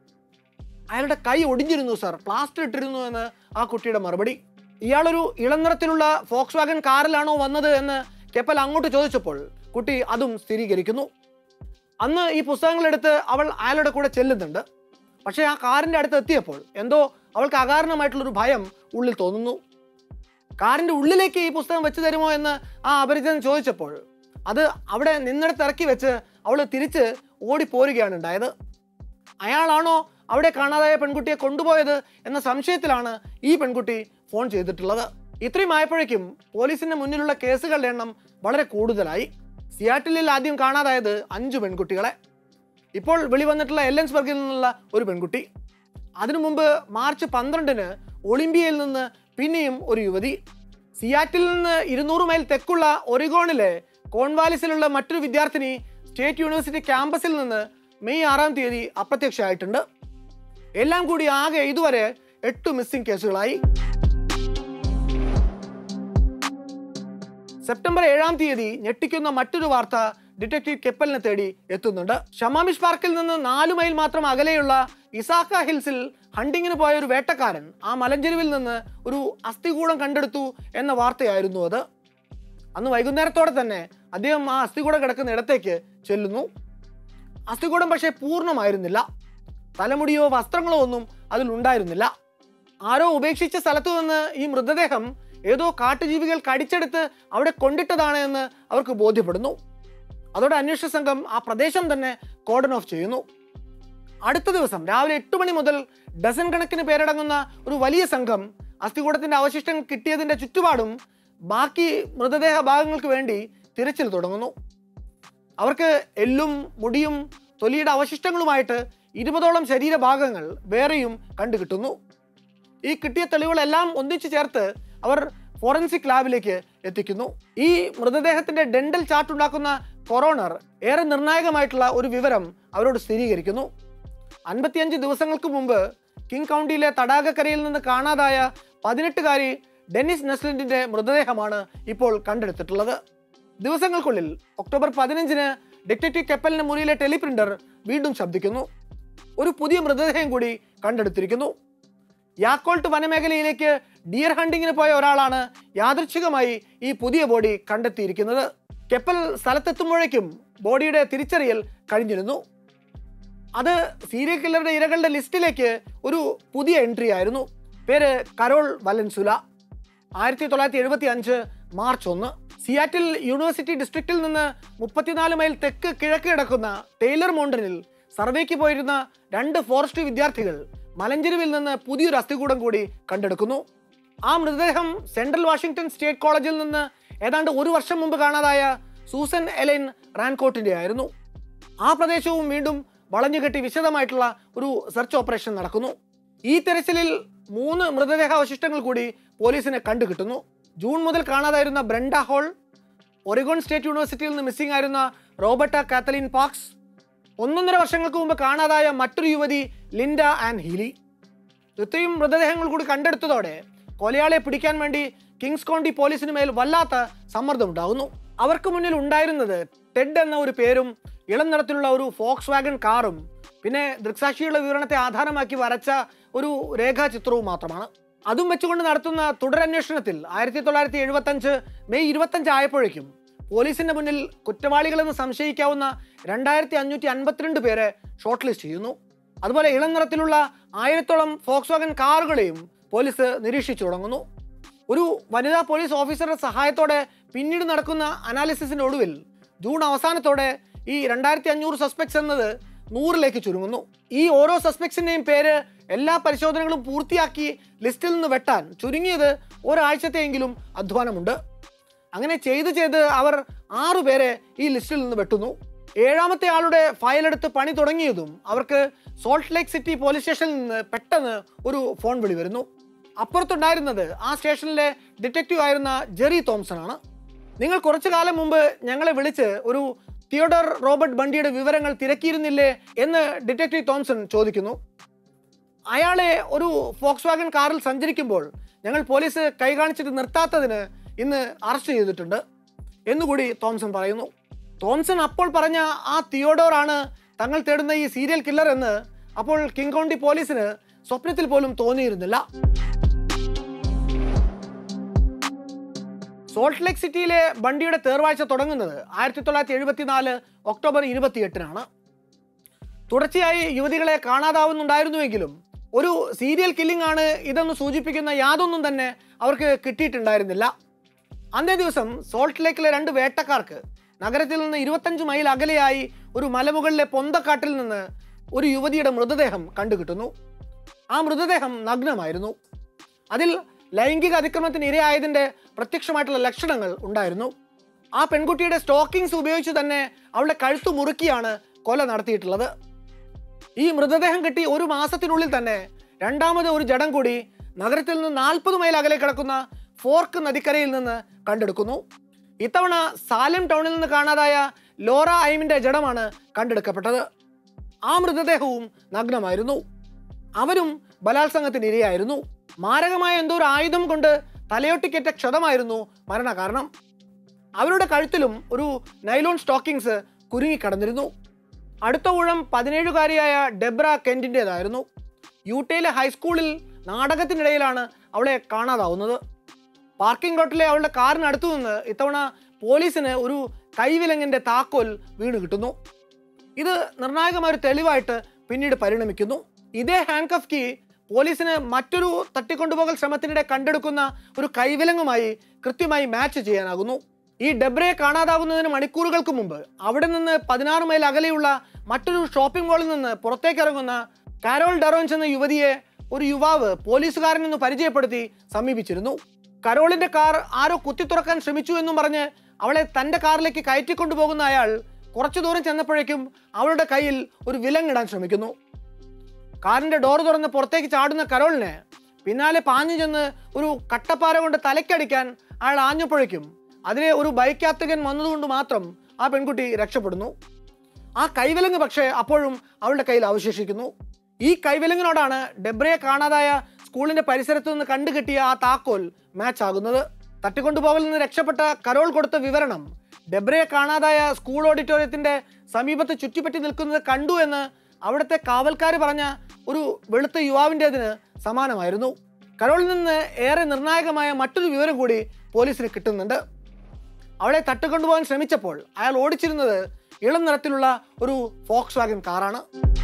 അയാളുടെ കൈ ഒടിഞ്ഞിരുന്നു സാർ പ്ലാസ്റ്റർ ഇട്ടിരുന്നു എന്ന് ആ കുട്ടിയുടെ മറുപടി ഇയാളൊരു ഇളം നിറത്തിലുള്ള ഫോക്സ് വാഗൻ കാറിലാണോ വന്നത് എന്ന് കെപ്പൽ അങ്ങോട്ട് ചോദിച്ചപ്പോൾ കുട്ടി അതും സ്ഥിരീകരിക്കുന്നു അന്ന് ഈ പുസ്തകങ്ങളെടുത്ത് അവൾ അയാളുടെ കൂടെ ചെല്ലുന്നുണ്ട് പക്ഷേ ആ കാറിൻ്റെ അടുത്ത് എത്തിയപ്പോൾ എന്തോ അവൾക്ക് അകാരണമായിട്ടുള്ളൊരു ഭയം ഉള്ളിൽ തോന്നുന്നു കാറിൻ്റെ ഉള്ളിലേക്ക് ഈ പുസ്തകം വെച്ച് തരുമോ എന്ന് ആ അപരിചിതൻ ചോദിച്ചപ്പോൾ അത് അവിടെ നിന്നിടത്ത് ഇറക്കി വെച്ച് അവൾ തിരിച്ച് ഓടിപ്പോരുകയാണ് ഉണ്ടായത് അയാളാണോ അവിടെ കാണാതായ പെൺകുട്ടിയെ കൊണ്ടുപോയത് എന്ന സംശയത്തിലാണ് ഈ പെൺകുട്ടി ഫോൺ ചെയ്തിട്ടുള്ളത് ഇത്രയും ആയപ്പോഴേക്കും പോലീസിന്റെ മുന്നിലുള്ള കേസുകളുടെ എണ്ണം വളരെ കൂടുതലായി സിയാറ്റിലിൽ ആദ്യം കാണാതായത് അഞ്ചു പെൺകുട്ടികളെ ഇപ്പോൾ വെളി വന്നിട്ടുള്ള എല്ലൻസ്ബർഗിൽ നിന്നുള്ള ഒരു പെൺകുട്ടി അതിനു മുമ്പ് മാർച്ച് പന്ത്രണ്ടിന് ഒളിമ്പിയയിൽ നിന്ന് പിന്നെയും ഒരു യുവതി സിയാറ്റിൽ നിന്ന് ഇരുന്നൂറ് മൈൽ തെക്കുള്ള ഒറിഗോണിലെ കോൺവാലിസിലുള്ള മറ്റൊരു വിദ്യാർത്ഥിനി സ്റ്റേറ്റ് യൂണിവേഴ്സിറ്റി ക്യാമ്പസിൽ നിന്ന് മെയ് ആറാം തീയതി അപ്രത്യക്ഷമായിട്ടുണ്ട് എല്ലാം കൂടി ആകെ ഇതുവരെ എട്ട് മിസ്സിംഗ് കേസുകളായി സെപ്റ്റംബർ ഏഴാം തീയതി ഞെട്ടിക്കുന്ന മറ്റൊരു വാർത്ത ഡിറ്റക്റ്റീവ് കെപ്പലിനെ തേടി എത്തുന്നുണ്ട് ഷമാമിഷ് പാർക്കിൽ നിന്ന് നാലു മൈൽ മാത്രം അകലെയുള്ള ഇസാക്ക ഹിൽസിൽ ഹണ്ടിങ്ങിന് പോയ ഒരു വേട്ടക്കാരൻ ആ മലഞ്ചെരുവിൽ നിന്ന് ഒരു അസ്ഥികൂടം കണ്ടെടുത്തു എന്ന വാർത്തയായിരുന്നു അത് അന്ന് വൈകുന്നേരത്തോടെ തന്നെ അദ്ദേഹം ആ അസ്ഥികൂടം കിടക്കുന്ന ഇടത്തേക്ക് ചെല്ലുന്നു അസ്ഥികൂടം പക്ഷേ പൂർണ്ണമായിരുന്നില്ല തലമുടിയോ വസ്ത്രങ്ങളോ ഒന്നും അതിൽ ഉണ്ടായിരുന്നില്ല ആരോ ഉപേക്ഷിച്ച സ്ഥലത്തു നിന്ന് ഈ മൃതദേഹം ഏതോ കാട്ടുജീവികൾ കടിച്ചെടുത്ത് അവിടെ കൊണ്ടിട്ടതാണ് എന്ന് അവർക്ക് ബോധ്യപ്പെടുന്നു അതോടെ അന്വേഷണ സംഘം ആ പ്രദേശം തന്നെ കോർഡൻ ഓഫ് ചെയ്യുന്നു അടുത്ത ദിവസം രാവിലെ എട്ട് മണി മുതൽ ഡസൻ കണക്കിന് പേരടങ്ങുന്ന ഒരു വലിയ സംഘം അസ്ഥികൂടത്തിന്റെ അവശിഷ്ടങ്ങൾ കിട്ടിയതിന്റെ ചുറ്റുപാടും ബാക്കി മൃതദേഹ ഭാഗങ്ങൾക്ക് വേണ്ടി തിരച്ചിൽ തുടങ്ങുന്നു അവർക്ക് എല്ലും മുടിയും തൊലിയുടെ അവശിഷ്ടങ്ങളുമായിട്ട് ഇരുപതോളം ശരീരഭാഗങ്ങൾ വേറെയും കണ്ടു കിട്ടുന്നു ഈ കിട്ടിയ തെളിവുകളെല്ലാം ഒന്നിച്ചു ചേർത്ത് അവർ ഫോറൻസിക് ലാബിലേക്ക് എത്തിക്കുന്നു ഈ മൃതദേഹത്തിന്റെ ഡെന്റൽ ചാർട്ട് ഉണ്ടാക്കുന്ന കൊറോണർ ഏറെ നിർണായകമായിട്ടുള്ള ഒരു വിവരം അവരോട് സ്ഥിരീകരിക്കുന്നു അൻപത്തിയഞ്ച് ദിവസങ്ങൾക്ക് മുമ്പ് കിങ് കൗണ്ടിയിലെ തടാകക്കരയിൽ നിന്ന് കാണാതായ പതിനെട്ടുകാരി ഡെന്നിസ് നെസ്ലിൻഡിന്റെ മൃതദേഹമാണ് ഇപ്പോൾ കണ്ടെടുത്തിട്ടുള്ളത് ദിവസങ്ങൾക്കുള്ളിൽ ഒക്ടോബർ പതിനഞ്ചിന് ഡിറ്റക്റ്റീവ് കെപ്പലിന്റെ മുറിയിലെ ടെലിപ്രിന്റർ വീണ്ടും ശബ്ദിക്കുന്നു ഒരു പുതിയ മൃതദേഹം കൂടി കണ്ടെടുത്തിരിക്കുന്നു യാക്കോൾട്ട് വനമേഖലയിലേക്ക് ഡിയർ ഹണ്ടിങ്ങിന് പോയ ഒരാളാണ് യാദൃച്ഛികമായി ഈ പുതിയ ബോഡി കണ്ടെത്തിയിരിക്കുന്നത് കെപ്പൽ സ്ഥലത്തെത്തുമ്പോഴേക്കും ബോഡിയുടെ തിരിച്ചറിയൽ കഴിഞ്ഞിരുന്നു അത് സീരിയൽ കില്ലറുടെ ഇരകളുടെ ലിസ്റ്റിലേക്ക് ഒരു പുതിയ എൻട്രി ആയിരുന്നു പേര് കരോൾ വലൻസുല ആയിരത്തി തൊള്ളായിരത്തി എഴുപത്തി അഞ്ച് മാർച്ച് ഒന്ന് സിയാറ്റിൽ യൂണിവേഴ്സിറ്റി ഡിസ്ട്രിക്റ്റിൽ നിന്ന് മുപ്പത്തിനാല് മൈൽ തെക്ക് കിഴക്ക് കിടക്കുന്ന ടൈലർ മൗണ്ടനിൽ സർവേക്ക് പോയിരുന്ന രണ്ട് ഫോറസ്റ്റ് വിദ്യാർത്ഥികൾ മലഞ്ചെരുവിൽ നിന്ന് പുതിയൊരു അസ്ഥികൂടം കൂടി കണ്ടെടുക്കുന്നു ആ മൃതദേഹം സെൻട്രൽ വാഷിംഗ്ടൺ സ്റ്റേറ്റ് കോളേജിൽ നിന്ന് ഏതാണ്ട് ഒരു വർഷം മുമ്പ് കാണാതായ സൂസൻ എലൈൻ റാൻകോട്ടിന്റെ ആയിരുന്നു ആ പ്രദേശവും വീണ്ടും വളഞ്ഞുകെട്ടി വിശദമായിട്ടുള്ള ഒരു സെർച്ച് ഓപ്പറേഷൻ നടക്കുന്നു ഈ തെരച്ചിലിൽ മൂന്ന് മൃതദേഹ അവശിഷ്ടങ്ങൾ കൂടി പോലീസിന് കണ്ടുകിട്ടുന്നു ജൂൺ മുതൽ കാണാതായിരുന്ന ബ്രണ്ട ഹോൾ ഒറിഗോൺ സ്റ്റേറ്റ് യൂണിവേഴ്സിറ്റിയിൽ നിന്ന് മിസ്സിംഗ് ആയിരുന്ന റോബർട്ട കാത്തലിൻ പാക്സ് ഒന്നൊന്നര വർഷങ്ങൾക്ക് മുമ്പ് കാണാതായ മറ്റൊരു യുവതി ലിൻഡ ആൻഡ് ഹീലി ഇത്രയും മൃതദേഹങ്ങൾ കൂടി കണ്ടെടുത്തതോടെ കൊലയാളിയെ പിടിക്കാൻ വേണ്ടി കിങ്സ് കൗണ്ടി പോലീസിന് മേൽ വല്ലാത്ത സമ്മർദ്ദം ഉണ്ടാകുന്നു അവർക്ക് മുന്നിൽ ഉണ്ടായിരുന്നത് ടെഡ് എന്ന ഒരു പേരും ഇളം നിറത്തിലുള്ള ഒരു ഫോക്സ് വാഗൺ കാറും പിന്നെ ദൃക്സാക്ഷികളുടെ വിവരണത്തെ ആധാരമാക്കി വരച്ച ഒരു രേഖാചിത്രവും മാത്രമാണ് അതും വെച്ചുകൊണ്ട് നടത്തുന്ന തുടരന്വേഷണത്തിൽ ആയിരത്തി തൊള്ളായിരത്തി എഴുപത്തി അഞ്ച് മെയ് ഇരുപത്തഞ്ച് ആയപ്പോഴേക്കും പോലീസിന്റെ മുന്നിൽ കുറ്റവാളികളെന്ന് സംശയിക്കാവുന്ന രണ്ടായിരത്തി അഞ്ഞൂറ്റി അൻപത്തിരണ്ട് പേരെ ഷോർട്ട് ലിസ്റ്റ് ചെയ്യുന്നു അതുപോലെ ഇളം നിറത്തിലുള്ള ആയിരത്തോളം ഫോക്സ് വാഗൻ കാറുകളെയും പോലീസ് നിരീക്ഷിച്ചു തുടങ്ങുന്നു ഒരു വനിതാ പോലീസ് ഓഫീസറുടെ സഹായത്തോടെ പിന്നീട് നടക്കുന്ന അനാലിസിസിന്റെ ഒടുവിൽ ജൂൺ അവസാനത്തോടെ ഈ രണ്ടായിരത്തി അഞ്ഞൂറ് സസ്പെക്ട്സ് എന്നത് നൂറിലേക്ക് ചുരുങ്ങുന്നു ഈ ഓരോ സസ്പെക്ട്സിന്റെയും പേര് എല്ലാ പരിശോധനകളും പൂർത്തിയാക്കി ലിസ്റ്റിൽ നിന്ന് വെട്ടാൻ ചുരുങ്ങിയത് ഒരാഴ്ചത്തെയെങ്കിലും അധ്വാനമുണ്ട് അങ്ങനെ ചെയ്ത് ചെയ്ത് അവർ ആറു പേരെ ഈ ലിസ്റ്റിൽ നിന്ന് വെട്ടുന്നു ഏഴാമത്തെ ആളുടെ ഫയൽ എടുത്ത് പണി തുടങ്ങിയതും അവർക്ക് സോൾട്ട് ലേക്ക് സിറ്റി പോലീസ് സ്റ്റേഷനിൽ നിന്ന് പെട്ടെന്ന് ഒരു ഫോൺ വിളി വരുന്നു അപ്പുറത്തുണ്ടായിരുന്നത് ആ സ്റ്റേഷനിലെ ഡിറ്റക്റ്റീവ് ആയിരുന്ന ജെറി തോംസൺ ആണ് നിങ്ങൾ കുറച്ചു കാലം മുമ്പ് ഞങ്ങളെ വിളിച്ച് ഒരു തിയോഡർ റോബർട്ട് ബണ്ടിയുടെ വിവരങ്ങൾ തിരക്കിയിരുന്നില്ലേ എന്ന് ഡിറ്റക്റ്റീവ് തോംസൺ ചോദിക്കുന്നു അയാളെ ഒരു ഫോക്സ് വാഗൺ കാറിൽ സഞ്ചരിക്കുമ്പോൾ ഞങ്ങൾ പോലീസ് കൈ കാണിച്ചിട്ട് നിർത്താത്തതിന് ഇന്ന് അറസ്റ്റ് ചെയ്തിട്ടുണ്ട് എന്നുകൂടി തോംസൺ പറയുന്നു തോംസൺ അപ്പോൾ പറഞ്ഞ ആ തിയോഡോർ ആണ് തങ്ങൾ തേടുന്ന ഈ സീരിയൽ കില്ലർ എന്ന് അപ്പോൾ കിങ് കൗണ്ടി പോലീസിന് സ്വപ്നത്തിൽ പോലും തോന്നിയിരുന്നില്ല സോൾട്ട് ലേക്ക് സിറ്റിയിലെ ബണ്ടിയുടെ തേർവാഴ്ച തുടങ്ങുന്നത് ആയിരത്തി തൊള്ളായിരത്തി എഴുപത്തിനാല് ഒക്ടോബർ ഇരുപത്തിയെട്ടിനാണ് തുടർച്ചയായി യുവതികളെ കാണാതാവുന്നുണ്ടായിരുന്നുവെങ്കിലും ഒരു സീരിയൽ കില്ലിംഗ് ആണ് ഇതെന്ന് സൂചിപ്പിക്കുന്ന യാതൊന്നും തന്നെ അവർക്ക് കിട്ടിയിട്ടുണ്ടായിരുന്നില്ല അന്നേ ദിവസം സോൾട്ട് ലേക്കിലെ രണ്ട് വേട്ടക്കാർക്ക് നഗരത്തിൽ നിന്ന് ഇരുപത്തഞ്ച് മൈൽ അകലെയായി ഒരു മലമുകളിലെ പൊന്തക്കാട്ടിൽ നിന്ന് ഒരു യുവതിയുടെ മൃതദേഹം കണ്ടുകിട്ടുന്നു ആ മൃതദേഹം നഗ്നമായിരുന്നു അതിൽ ലൈംഗിക അതിക്രമത്തിന് ഇരയായതിൻ്റെ പ്രത്യക്ഷമായിട്ടുള്ള ലക്ഷണങ്ങൾ ഉണ്ടായിരുന്നു ആ പെൺകുട്ടിയുടെ സ്റ്റോക്കിങ്സ് ഉപയോഗിച്ച് തന്നെ അവളുടെ കഴുത്തു മുറുക്കിയാണ് കൊല നടത്തിയിട്ടുള്ളത് ഈ മൃതദേഹം കിട്ടി ഒരു മാസത്തിനുള്ളിൽ തന്നെ രണ്ടാമത് ഒരു ജഡം കൂടി നഗരത്തിൽ നിന്ന് നാൽപ്പത് മൈൽ അകലെ കിടക്കുന്ന ഫോർക്ക് നദിക്കരയിൽ നിന്ന് കണ്ടെടുക്കുന്നു ഇത്തവണ സാലം ടൗണിൽ നിന്ന് കാണാതായ ലോറ ഐമിന്റെ ജഡമാണ് കണ്ടെടുക്കപ്പെട്ടത് ആ മൃതദേഹവും നഗ്നമായിരുന്നു അവരും ബലാത്സംഗത്തിന് ഇരയായിരുന്നു മാരകമായ എന്തോ ഒരു ആയുധം കൊണ്ട് തലയൊട്ടിക്കേറ്റ ക്ഷതമായിരുന്നു മരണകാരണം അവരുടെ കഴുത്തിലും ഒരു നൈലോൺ സ്റ്റോക്കിങ്സ് കുരുങ്ങിക്കിടന്നിരുന്നു അടുത്ത ഊഴം പതിനേഴുകാരിയായ ഡെബ്ര കെന്റിൻ്റെതായിരുന്നു യൂട്ടയിലെ ഹൈസ്കൂളിൽ നാടകത്തിനിടയിലാണ് അവളെ കാണാതാവുന്നത് പാർക്കിംഗ് ലോട്ടിലെ അവളുടെ കാറിനടുത്തു നിന്ന് ഇത്തവണ പോലീസിന് ഒരു കൈവിലങ്ങിന്റെ താക്കോൽ വീണ് കിട്ടുന്നു ഇത് നിർണായകമായ ഒരു തെളിവായിട്ട് പിന്നീട് പരിണമിക്കുന്നു ഇതേ ഹാൻഡ് കഫ് കീ പോലീസിന് മറ്റൊരു തട്ടിക്കൊണ്ടുപോകൽ ശ്രമത്തിനിടെ കണ്ടെടുക്കുന്ന ഒരു കൈവിലങ്ങുമായി കൃത്യമായി മാച്ച് ചെയ്യാനാകുന്നു ഈ ഡെബ്രയെ കാണാതാകുന്നതിന് മണിക്കൂറുകൾക്ക് മുമ്പ് അവിടെ നിന്ന് പതിനാറ് മൈൽ അകലെയുള്ള മറ്റൊരു ഷോപ്പിംഗ് മാളിൽ നിന്ന് പുറത്തേക്ക് ഇറങ്ങുന്ന കാരോൾ ഡെറോൻസ് എന്ന യുവതിയെ ഒരു യുവാവ് പോലീസുകാരൻ എന്ന് പരിചയപ്പെടുത്തി സമീപിച്ചിരുന്നു കരോളിന്റെ കാർ ആരോ കുത്തി തുറക്കാൻ ശ്രമിച്ചു എന്നും പറഞ്ഞ് അവളെ തന്റെ കാറിലേക്ക് കയറ്റിക്കൊണ്ടുപോകുന്ന അയാൾ കുറച്ചു ദൂരം ചെന്നപ്പോഴേക്കും അവളുടെ കയ്യിൽ ഒരു വിലങ്ങിടാൻ ശ്രമിക്കുന്നു കാറിന്റെ ഡോർ തുറന്ന് പുറത്തേക്ക് ചാടുന്ന കരോളിനെ പിന്നാലെ പാഞ്ഞു ചെന്ന് ഒരു കട്ടപ്പാര കൊണ്ട് തലയ്ക്കടിക്കാൻ അയാൾ ആഞ്ഞപ്പോഴേക്കും അതിലെ ഒരു ബൈക്ക് യാത്രികൻ വന്നതുകൊണ്ട് മാത്രം ആ പെൺകുട്ടി രക്ഷപ്പെടുന്നു ആ കൈവിലങ്ങ് പക്ഷേ അപ്പോഴും അവളുടെ കയ്യിൽ അവശേഷിക്കുന്നു ഈ കൈവിലങ്ങിനോടാണ് ഡെബ്രയെ കാണാതായ സ്കൂളിന്റെ പരിസരത്ത് നിന്ന് കണ്ടുകിട്ടിയ ആ താക്കോൽ മാച്ച് ആകുന്നത് തട്ടിക്കൊണ്ടുപോകലിൽ നിന്ന് രക്ഷപ്പെട്ട കരോൾ കൊടുത്ത വിവരണം ഡെബ്രയെ കാണാതായ സ്കൂൾ ഓഡിറ്റോറിയത്തിന്റെ സമീപത്ത് ചുറ്റിപ്പറ്റി നിൽക്കുന്നത് കണ്ടു എന്ന് അവിടുത്തെ കാവൽക്കാർ പറഞ്ഞ ഒരു വെളുത്ത യുവാവിൻ്റെതിന് സമാനമായിരുന്നു കരോളിൽ നിന്ന് ഏറെ നിർണായകമായ മറ്റൊരു വിവരം കൂടി പോലീസിന് കിട്ടുന്നുണ്ട് അവളെ തട്ടിക്കൊണ്ടുപോകാൻ ശ്രമിച്ചപ്പോൾ അയാൾ ഓടിച്ചിരുന്നത് ഇളം നിറത്തിലുള്ള ഒരു ഫോക്സ് വാഗൻ കാറാണ്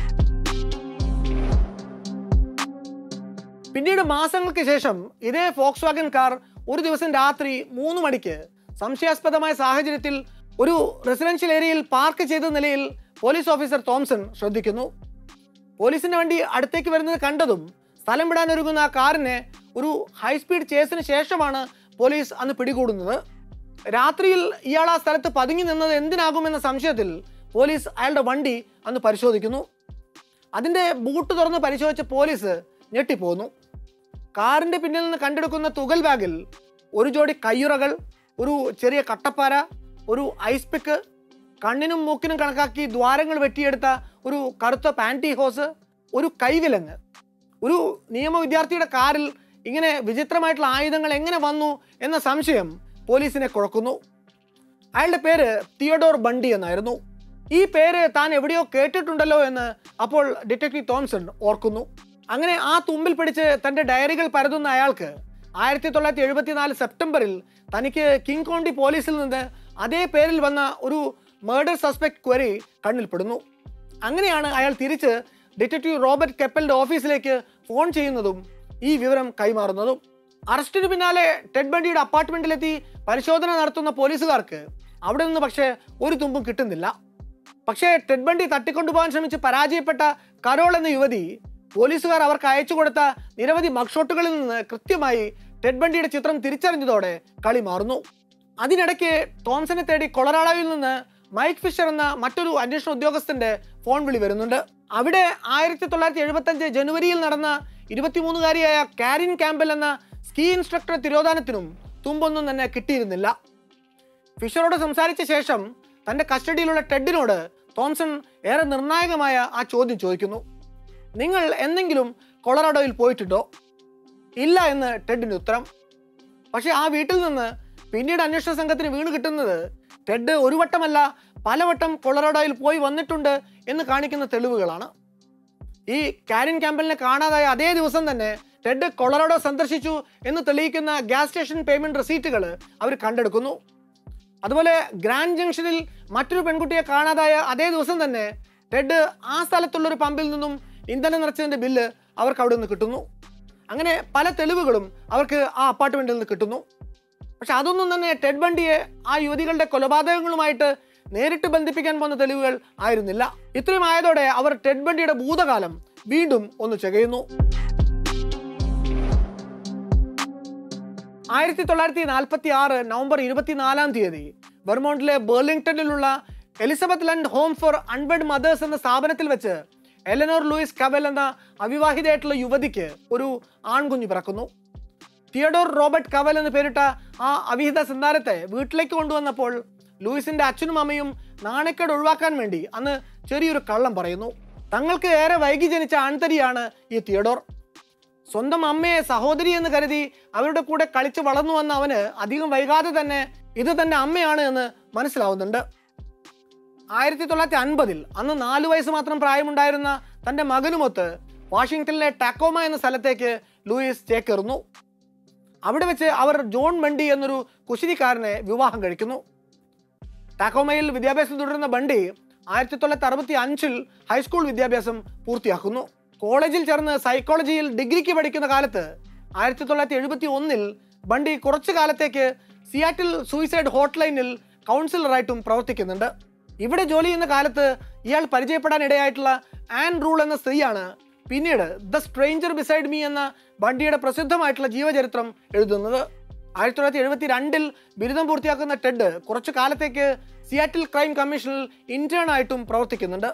പിന്നീട് മാസങ്ങൾക്ക് ശേഷം ഇതേ ഫോക്സ് വാഗൻ കാർ ഒരു ദിവസം രാത്രി മൂന്ന് മണിക്ക് സംശയാസ്പദമായ സാഹചര്യത്തിൽ ഒരു റെസിഡൻഷ്യൽ ഏരിയയിൽ പാർക്ക് ചെയ്ത നിലയിൽ പോലീസ് ഓഫീസർ തോംസൺ ശ്രദ്ധിക്കുന്നു പോലീസിന്റെ വണ്ടി അടുത്തേക്ക് വരുന്നത് കണ്ടതും സ്ഥലം വിടാൻ ഒരുങ്ങുന്ന ആ കാറിനെ ഒരു ഹൈസ്പീഡ് ചേസിന് ശേഷമാണ് പോലീസ് അന്ന് പിടികൂടുന്നത് രാത്രിയിൽ ഇയാൾ ആ സ്ഥലത്ത് പതുങ്ങി നിന്നത് എന്തിനാകുമെന്ന സംശയത്തിൽ പോലീസ് അയാളുടെ വണ്ടി അന്ന് പരിശോധിക്കുന്നു അതിൻ്റെ ബൂട്ട് തുറന്ന് പരിശോധിച്ച പോലീസ് ഞെട്ടിപ്പോന്നു കാറിൻ്റെ പിന്നിൽ നിന്ന് കണ്ടെടുക്കുന്ന തുകൽ ബാഗിൽ ഒരു ജോഡി കയ്യുറകൾ ഒരു ചെറിയ കട്ടപ്പാര ഒരു ഐസ് പിക്ക് കണ്ണിനും മൂക്കിനും കണക്കാക്കി ദ്വാരങ്ങൾ വെട്ടിയെടുത്ത ഒരു കറുത്ത പാൻറ്റി ഹോസ് ഒരു കൈവിലങ്ങ് ഒരു നിയമ വിദ്യാർത്ഥിയുടെ കാറിൽ ഇങ്ങനെ വിചിത്രമായിട്ടുള്ള ആയുധങ്ങൾ എങ്ങനെ വന്നു എന്ന സംശയം പോലീസിനെ കുഴക്കുന്നു അയാളുടെ പേര് തിയഡോർ ബണ്ടി എന്നായിരുന്നു ഈ പേര് താൻ എവിടെയോ കേട്ടിട്ടുണ്ടല്ലോ എന്ന് അപ്പോൾ ഡിറ്റക്റ്റീവ് തോംസൺ ഓർക്കുന്നു അങ്ങനെ ആ തുമ്പിൽ പിടിച്ച് തന്റെ ഡയറികൾ പരതുന്ന അയാൾക്ക് ആയിരത്തി തൊള്ളായിരത്തി എഴുപത്തിനാല് സെപ്റ്റംബറിൽ തനിക്ക് കിങ് കോണ്ടി പോലീസിൽ നിന്ന് അതേ പേരിൽ വന്ന ഒരു മേർഡർ സസ്പെക്ട് ക്വറി കണ്ണിൽപ്പെടുന്നു അങ്ങനെയാണ് അയാൾ തിരിച്ച് ഡിറ്റക്റ്റീവ് റോബർട്ട് കെപ്പലിന്റെ ഓഫീസിലേക്ക് ഫോൺ ചെയ്യുന്നതും ഈ വിവരം കൈമാറുന്നതും അറസ്റ്റിന് പിന്നാലെ ടെഡ് ബണ്ടിയുടെ അപ്പാർട്ട്മെന്റിലെത്തി പരിശോധന നടത്തുന്ന പോലീസുകാർക്ക് അവിടെ നിന്ന് പക്ഷേ ഒരു തുമ്പും കിട്ടുന്നില്ല പക്ഷേ ടെഡ് ബണ്ടി തട്ടിക്കൊണ്ടുപോകാൻ ശ്രമിച്ച് പരാജയപ്പെട്ട കരോൾ എന്ന യുവതി പോലീസുകാർ അവർക്ക് അയച്ചു കൊടുത്ത നിരവധി മഗ്ഷോട്ടുകളിൽ നിന്ന് കൃത്യമായി ടെഡ് ബണ്ടിയുടെ ചിത്രം തിരിച്ചറിഞ്ഞതോടെ കളി മാറുന്നു അതിനിടയ്ക്ക് തോംസനെ തേടി കൊളറാഡോയിൽ നിന്ന് മൈക്ക് ഫിഷർ എന്ന മറ്റൊരു അന്വേഷണ ഉദ്യോഗസ്ഥന്റെ ഫോൺ വിളി വരുന്നുണ്ട് അവിടെ ആയിരത്തി തൊള്ളായിരത്തി എഴുപത്തി അഞ്ച് ജനുവരിയിൽ നടന്ന ഇരുപത്തിമൂന്നുകാരിയായ കാരിൻ ക്യാമ്പൽ എന്ന സ്കീ ഇൻസ്ട്രക്ടർ തിരോധാനത്തിനും തുമ്പൊന്നും തന്നെ കിട്ടിയിരുന്നില്ല ഫിഷറോട് സംസാരിച്ച ശേഷം തന്റെ കസ്റ്റഡിയിലുള്ള ടെഡിനോട് തോംസൺ ഏറെ നിർണായകമായ ആ ചോദ്യം ചോദിക്കുന്നു നിങ്ങൾ എന്തെങ്കിലും കൊളറാഡോയിൽ പോയിട്ടുണ്ടോ ഇല്ല എന്ന് ടെഡിന്റെ ഉത്തരം പക്ഷേ ആ വീട്ടിൽ നിന്ന് പിന്നീട് അന്വേഷണ സംഘത്തിന് വീണ് കിട്ടുന്നത് ടെഡ് ഒരു വട്ടമല്ല പലവട്ടം കൊളറാഡോയിൽ പോയി വന്നിട്ടുണ്ട് എന്ന് കാണിക്കുന്ന തെളിവുകളാണ് ഈ കാരിൻ ക്യാമ്പലിനെ കാണാതായ അതേ ദിവസം തന്നെ ടെഡ് കൊളറാഡോ സന്ദർശിച്ചു എന്ന് തെളിയിക്കുന്ന ഗ്യാസ് സ്റ്റേഷൻ പേയ്മെന്റ് റെസീറ്റുകൾ അവർ കണ്ടെടുക്കുന്നു അതുപോലെ ഗ്രാൻഡ് ജംഗ്ഷനിൽ മറ്റൊരു പെൺകുട്ടിയെ കാണാതായ അതേ ദിവസം തന്നെ ടെഡ് ആ സ്ഥലത്തുള്ള ഒരു പമ്പിൽ നിന്നും ഇന്ധനം നിറച്ചതിന്റെ ബില്ല് അവർക്ക് അവിടെ നിന്ന് കിട്ടുന്നു അങ്ങനെ പല തെളിവുകളും അവർക്ക് ആ അപ്പാർട്ട്മെന്റിൽ നിന്ന് കിട്ടുന്നു പക്ഷെ അതൊന്നും തന്നെ ടെഡ് ബണ്ടിയെ ആ യുവതികളുടെ കൊലപാതകങ്ങളുമായിട്ട് നേരിട്ട് ബന്ധിപ്പിക്കാൻ പോകുന്ന തെളിവുകൾ ആയിരുന്നില്ല ഇത്രയും ആയതോടെ അവർ ടെഡ് ബണ്ടിയുടെ ഭൂതകാലം വീണ്ടും ഒന്ന് ചെകയുന്നു ആയിരത്തി തൊള്ളായിരത്തി നാൽപ്പത്തി ആറ് നവംബർ ഇരുപത്തിനാലാം തീയതി വെർമോണ്ടിലെ ബെർലിംഗ്ടണിലുള്ള Elizabeth Lund Home for Unwed Mothers എന്ന സ്ഥാപനത്തിൽ വെച്ച് എലനോർ ലൂയിസ് കവൽ എന്ന അവിവാഹിതയായിട്ടുള്ള യുവതിക്ക് ഒരു ആൺകുഞ്ഞ് പിറക്കുന്നു തിയഡോർ റോബർട്ട് കവൽ എന്ന് പേരിട്ട ആ അവിഹിത സന്താനത്തെ വീട്ടിലേക്ക് കൊണ്ടുവന്നപ്പോൾ ലൂയിസിന്റെ അച്ഛനും അമ്മയും നാണക്കേട് ഒഴിവാക്കാൻ വേണ്ടി അന്ന് ചെറിയൊരു കള്ളം പറയുന്നു തങ്ങൾക്ക് ഏറെ വൈകി ജനിച്ച ആൺതരിയാണ് ഈ തിയഡോർ സ്വന്തം അമ്മയെ സഹോദരി എന്ന് കരുതി അവരുടെ കൂടെ കളിച്ച് വളർന്നു വന്ന അവന് അധികം വൈകാതെ തന്നെ ഇത് തന്റെ അമ്മയാണ് എന്ന് മനസ്സിലാവുന്നുണ്ട് ആയിരത്തി തൊള്ളായിരത്തി അൻപതിൽ അന്ന് നാല് വയസ്സ് മാത്രം പ്രായമുണ്ടായിരുന്ന തന്റെ മകനുമൊത്ത് വാഷിങ്ടണിലെ ടാക്കോമ എന്ന സ്ഥലത്തേക്ക് ലൂയിസ് ചേക്കേറുന്നു അവിടെ വെച്ച് അവർ ജോൺ ബണ്ടി എന്നൊരു കുശിനിക്കാരനെ വിവാഹം കഴിക്കുന്നു ടാക്കോമയിൽ വിദ്യാഭ്യാസം തുടരുന്ന ബണ്ടി ആയിരത്തി തൊള്ളായിരത്തി അറുപത്തി അഞ്ചിൽ ഹൈസ്കൂൾ വിദ്യാഭ്യാസം പൂർത്തിയാക്കുന്നു കോളേജിൽ ചേർന്ന് സൈക്കോളജിയിൽ ഡിഗ്രിക്ക് പഠിക്കുന്ന കാലത്ത് ആയിരത്തി തൊള്ളായിരത്തി എഴുപത്തി ഒന്നിൽ ബണ്ടി കുറച്ചു കാലത്തേക്ക് സിയാറ്റിൽ സൂയിസൈഡ് ഹോട്ട്ലൈനിൽ കൗൺസിലറായിട്ടും പ്രവർത്തിക്കുന്നുണ്ട് ഇവിടെ ജോലി ചെയ്യുന്ന കാലത്ത് ഇയാൾ പരിചയപ്പെടാൻ ഇടയായിട്ടുള്ള ആൻ റൂൾ എന്ന സ്ത്രീയാണ് പിന്നീട് ദ സ്ട്രേഞ്ചർ ബിസൈഡ് മീ എന്ന ബണ്ടിയുടെ പ്രസിദ്ധമായിട്ടുള്ള ജീവചരിത്രം എഴുതുന്നത് ആയിരത്തി തൊള്ളായിരത്തി എഴുപത്തി രണ്ടിൽ ബിരുദം പൂർത്തിയാക്കുന്ന ടെഡ് കുറച്ചു കാലത്തേക്ക് സിയാറ്റിൽ ക്രൈം കമ്മീഷനിൽ ഇന്റേൺ ആയിട്ടും പ്രവർത്തിക്കുന്നുണ്ട്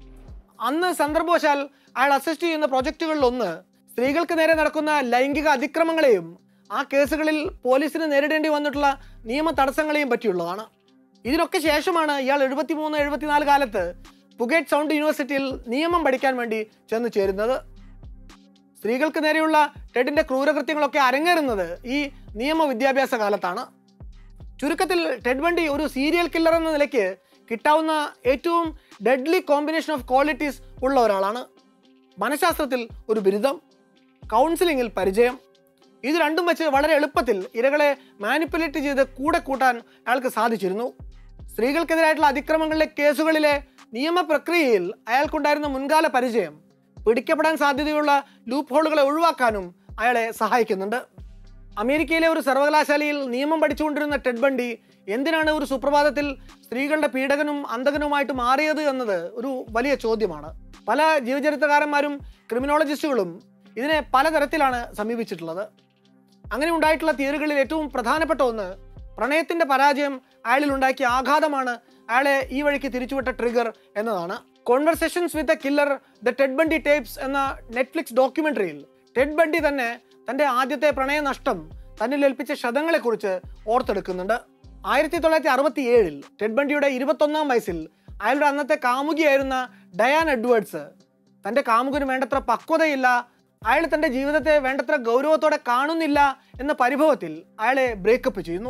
അന്ന് സന്ദർഭവശാൽ അയാൾ അസിസ്റ്റ് ചെയ്യുന്ന പ്രൊജക്റ്റുകളിലൊന്ന് സ്ത്രീകൾക്ക് നേരെ നടക്കുന്ന ലൈംഗിക അതിക്രമങ്ങളെയും ആ കേസുകളിൽ പോലീസിന് നേരിടേണ്ടി വന്നിട്ടുള്ള നിയമ തടസ്സങ്ങളെയും പറ്റിയുള്ളതാണ് ഇതിനൊക്കെ ശേഷമാണ് ഇയാൾ എഴുപത്തിമൂന്ന് എഴുപത്തിനാല് കാലത്ത് പുഗേറ്റ് സൗണ്ട് യൂണിവേഴ്സിറ്റിയിൽ നിയമം പഠിക്കാൻ വേണ്ടി ചെന്ന് ചേരുന്നത് സ്ത്രീകൾക്ക് നേരെയുള്ള ടെഡിന്റെ ക്രൂരകൃത്യങ്ങളൊക്കെ അരങ്ങേറുന്നത് ഈ നിയമ വിദ്യാഭ്യാസ കാലത്താണ് ചുരുക്കത്തിൽ ടെഡ് ബണ്ടി ഒരു സീരിയൽ കില്ലർ എന്ന നിലയ്ക്ക് കിട്ടാവുന്ന ഏറ്റവും ഡെഡ്ലി കോമ്പിനേഷൻ ഓഫ് ക്വാളിറ്റീസ് ഉള്ള ഒരാളാണ് മനഃശാസ്ത്രത്തിൽ ഒരു ബിരുദം കൗൺസിലിങ്ങിൽ പരിചയം ഇത് രണ്ടും വെച്ച് വളരെ എളുപ്പത്തിൽ ഇരകളെ മാനിപ്പുലേറ്റ് ചെയ്ത് കൂടെ കൂട്ടാൻ അയാൾക്ക് സാധിച്ചിരുന്നു സ്ത്രീകൾക്കെതിരായിട്ടുള്ള അതിക്രമങ്ങളിലെ കേസുകളിലെ നിയമപ്രക്രിയയിൽ അയാൾക്കുണ്ടായിരുന്ന മുൻകാല പരിചയം പിടിക്കപ്പെടാൻ സാധ്യതയുള്ള ലൂപ്പ് ഹോളുകളെ ഒഴിവാക്കാനും അയാളെ സഹായിക്കുന്നുണ്ട് അമേരിക്കയിലെ ഒരു സർവകലാശാലയിൽ നിയമം പഠിച്ചുകൊണ്ടിരുന്ന ടെഡ് ബണ്ടി എന്തിനാണ് ഒരു സുപ്രഭാതത്തിൽ സ്ത്രീകളുടെ പീഡകനും അന്തകനുമായിട്ട് മാറിയത് എന്നത് ഒരു വലിയ ചോദ്യമാണ് പല ജീവചരിത്രകാരന്മാരും ക്രിമിനോളജിസ്റ്റുകളും ഇതിനെ പലതരത്തിലാണ് സമീപിച്ചിട്ടുള്ളത് അങ്ങനെ ഉണ്ടായിട്ടുള്ള തിയറികളിൽ ഏറ്റവും പ്രധാനപ്പെട്ട ഒന്ന് പ്രണയത്തിന്റെ പരാജയം അയാളിൽ ഉണ്ടാക്കിയ ആഘാതമാണ് അയാളെ ഈ വഴിക്ക് തിരിച്ചുവിട്ട ട്രിഗർ എന്നതാണ് Conversations with a Killer the Ted Bundy Tapes എന്ന നെറ്റ്ഫ്ലിക്സ് ഡോക്യുമെന്ററിയിൽ ടെഡ് ബണ്ടി തന്നെ തന്റെ ആദ്യത്തെ പ്രണയ നഷ്ടം തന്നിൽ ഏൽപ്പിച്ച ക്ഷതങ്ങളെക്കുറിച്ച് ഓർത്തെടുക്കുന്നുണ്ട് ആയിരത്തി തൊള്ളായിരത്തി അറുപത്തി ഏഴിൽ ടെഡ് ബണ്ടിയുടെ ഇരുപത്തൊന്നാം വയസ്സിൽ അയാളുടെ അന്നത്തെ കാമുകിയായിരുന്ന ഡയാൻ എഡ്വേർഡ്സ് തന്റെ കാമുകന് വേണ്ടത്ര പക്വതയില്ല അയാൾ തന്റെ ജീവിതത്തെ വേണ്ടത്ര ഗൗരവത്തോടെ കാണുന്നില്ല എന്ന പരിഭവത്തിൽ അയാളെ ബ്രേക്കപ്പ് ചെയ്യുന്നു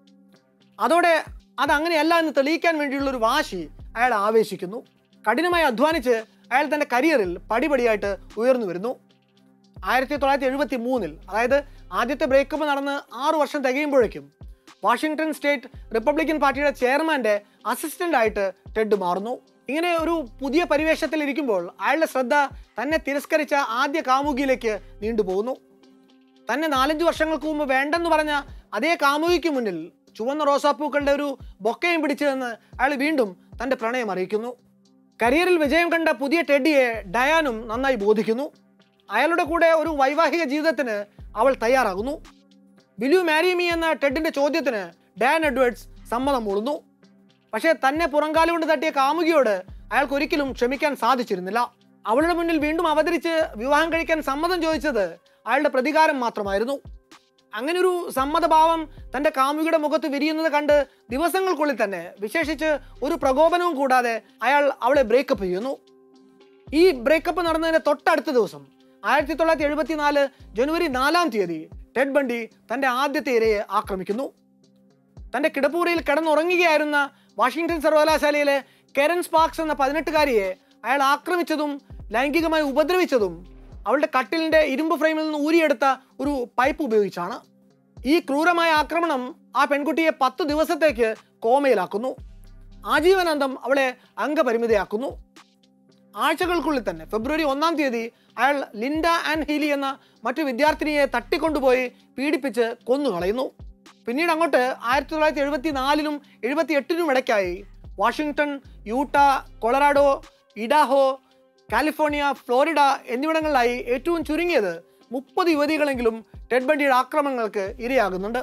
അതോടെ അതങ്ങനെയല്ല എന്ന് തെളിയിക്കാൻ വേണ്ടിയുള്ള ഒരു വാശി അയാൾ ആവേശിക്കുന്നു കഠിനമായി അധ്വാനിച്ച് അയാൾ തന്റെ കരിയറിൽ പടിപടിയായിട്ട് ഉയർന്നു വരുന്നു ആയിരത്തി തൊള്ളായിരത്തി എഴുപത്തി മൂന്നിൽ അതായത് ആദ്യത്തെ ബ്രേക്കപ്പ് നടന്ന് ആറു വർഷം തികയുമ്പോഴേക്കും വാഷിങ്ടൺ സ്റ്റേറ്റ് റിപ്പബ്ലിക്കൻ പാർട്ടിയുടെ ചെയർമാന്റെ അസിസ്റ്റന്റ് ആയിട്ട് ടെഡ് മാറുന്നു ഇങ്ങനെ ഒരു പുതിയ പരിവേഷത്തിൽ ഇരിക്കുമ്പോൾ അയാളുടെ ശ്രദ്ധ തന്നെ തിരസ്കരിച്ച ആദ്യ കാമുകിയിലേക്ക് നീണ്ടുപോകുന്നു തന്നെ നാലഞ്ച് വർഷങ്ങൾക്ക് മുമ്പ് വേണ്ടെന്ന് പറഞ്ഞ അതേ കാമുകിക്ക് മുന്നിൽ ചുവന്ന റോസാപ്പൂക്കളുടെ ഒരു ബൊക്കയും പിടിച്ചതെന്ന് അയാൾ വീണ്ടും തന്റെ പ്രണയം അറിയിക്കുന്നു കരിയറിൽ വിജയം കണ്ട പുതിയ ടെഡിയെ ഡയാനും നന്നായി ബോധിക്കുന്നു അയാളുടെ കൂടെ ഒരു വൈവാഹിക ജീവിതത്തിന് അവൾ തയ്യാറാകുന്നു വിലു മാരി മീ എന്ന ടെഡിന്റെ ചോദ്യത്തിന് ഡാൻ എഡ്വേർഡ്സ് സമ്മതം മൂളുന്നു പക്ഷേ തന്നെ പുറങ്കാലം കൊണ്ട് തട്ടിയ കാമുകിയോട് അയാൾക്ക് ഒരിക്കലും ക്ഷമിക്കാൻ സാധിച്ചിരുന്നില്ല അവളുടെ മുന്നിൽ വീണ്ടും അവതരിച്ച് വിവാഹം കഴിക്കാൻ സമ്മതം ചോദിച്ചത് അയാളുടെ പ്രതികാരം മാത്രമായിരുന്നു അങ്ങനെ ഒരു സമ്മതഭാവം തന്റെ കാമുകിയുടെ മുഖത്ത് വിരിയുന്നത് കണ്ട് ദിവസങ്ങൾക്കുള്ളിൽ തന്നെ വിശേഷിച്ച് ഒരു പ്രകോപനവും കൂടാതെ അയാൾ അവളെ ബ്രേക്കപ്പ് ചെയ്യുന്നു ഈ ബ്രേക്കപ്പ് നടന്നതിന്റെ തൊട്ടടുത്ത ദിവസം ആയിരത്തി തൊള്ളായിരത്തി എഴുപത്തിനാല് ജനുവരി നാലാം തീയതി ടെഡ് ബണ്ടി തന്റെ ആദ്യത്തെ ഇരയെ ആക്രമിക്കുന്നു തന്റെ കിടപ്പൂരയിൽ കിടന്നുറങ്ങുകയായിരുന്ന വാഷിങ്ടൺ സർവകലാശാലയിലെ കെരൻ സ്പാർക്സ് എന്ന പതിനെട്ടുകാരിയെ അയാൾ ആക്രമിച്ചതും ലൈംഗികമായി ഉപദ്രവിച്ചതും അവളുടെ കട്ടിലിന്റെ ഇരുമ്പ് ഫ്രെയിമിൽ നിന്ന് ഊരിയെടുത്ത ഒരു പൈപ്പ് ഉപയോഗിച്ചാണ് ഈ ക്രൂരമായ ആക്രമണം ആ പെൺകുട്ടിയെ പത്ത് ദിവസത്തേക്ക് കോമയിലാക്കുന്നു ആജീവനാന്തം അവളെ അംഗപരിമിതയാക്കുന്നു ആഴ്ചകൾക്കുള്ളിൽ തന്നെ ഫെബ്രുവരി ഒന്നാം തീയതി അയാൾ ലിൻഡ ആൻഡ് ഹീലി എന്ന മറ്റു വിദ്യാർത്ഥിനിയെ തട്ടിക്കൊണ്ടുപോയി പീഡിപ്പിച്ച് കൊന്നുകളയുന്നു പിന്നീട് അങ്ങോട്ട് ആയിരത്തി തൊള്ളായിരത്തി എഴുപത്തി നാലിനും എഴുപത്തി എട്ടിനും ഇടയ്ക്കായി Washington Utah Colorado Idaho California Florida എന്നിവിടങ്ങളിലായി ഏറ്റവും ചുരുങ്ങിയത് മുപ്പത് യുവതികളെങ്കിലും ടെഡ് ബണ്ടിയുടെ ആക്രമണങ്ങൾക്ക് ഇരയാകുന്നുണ്ട്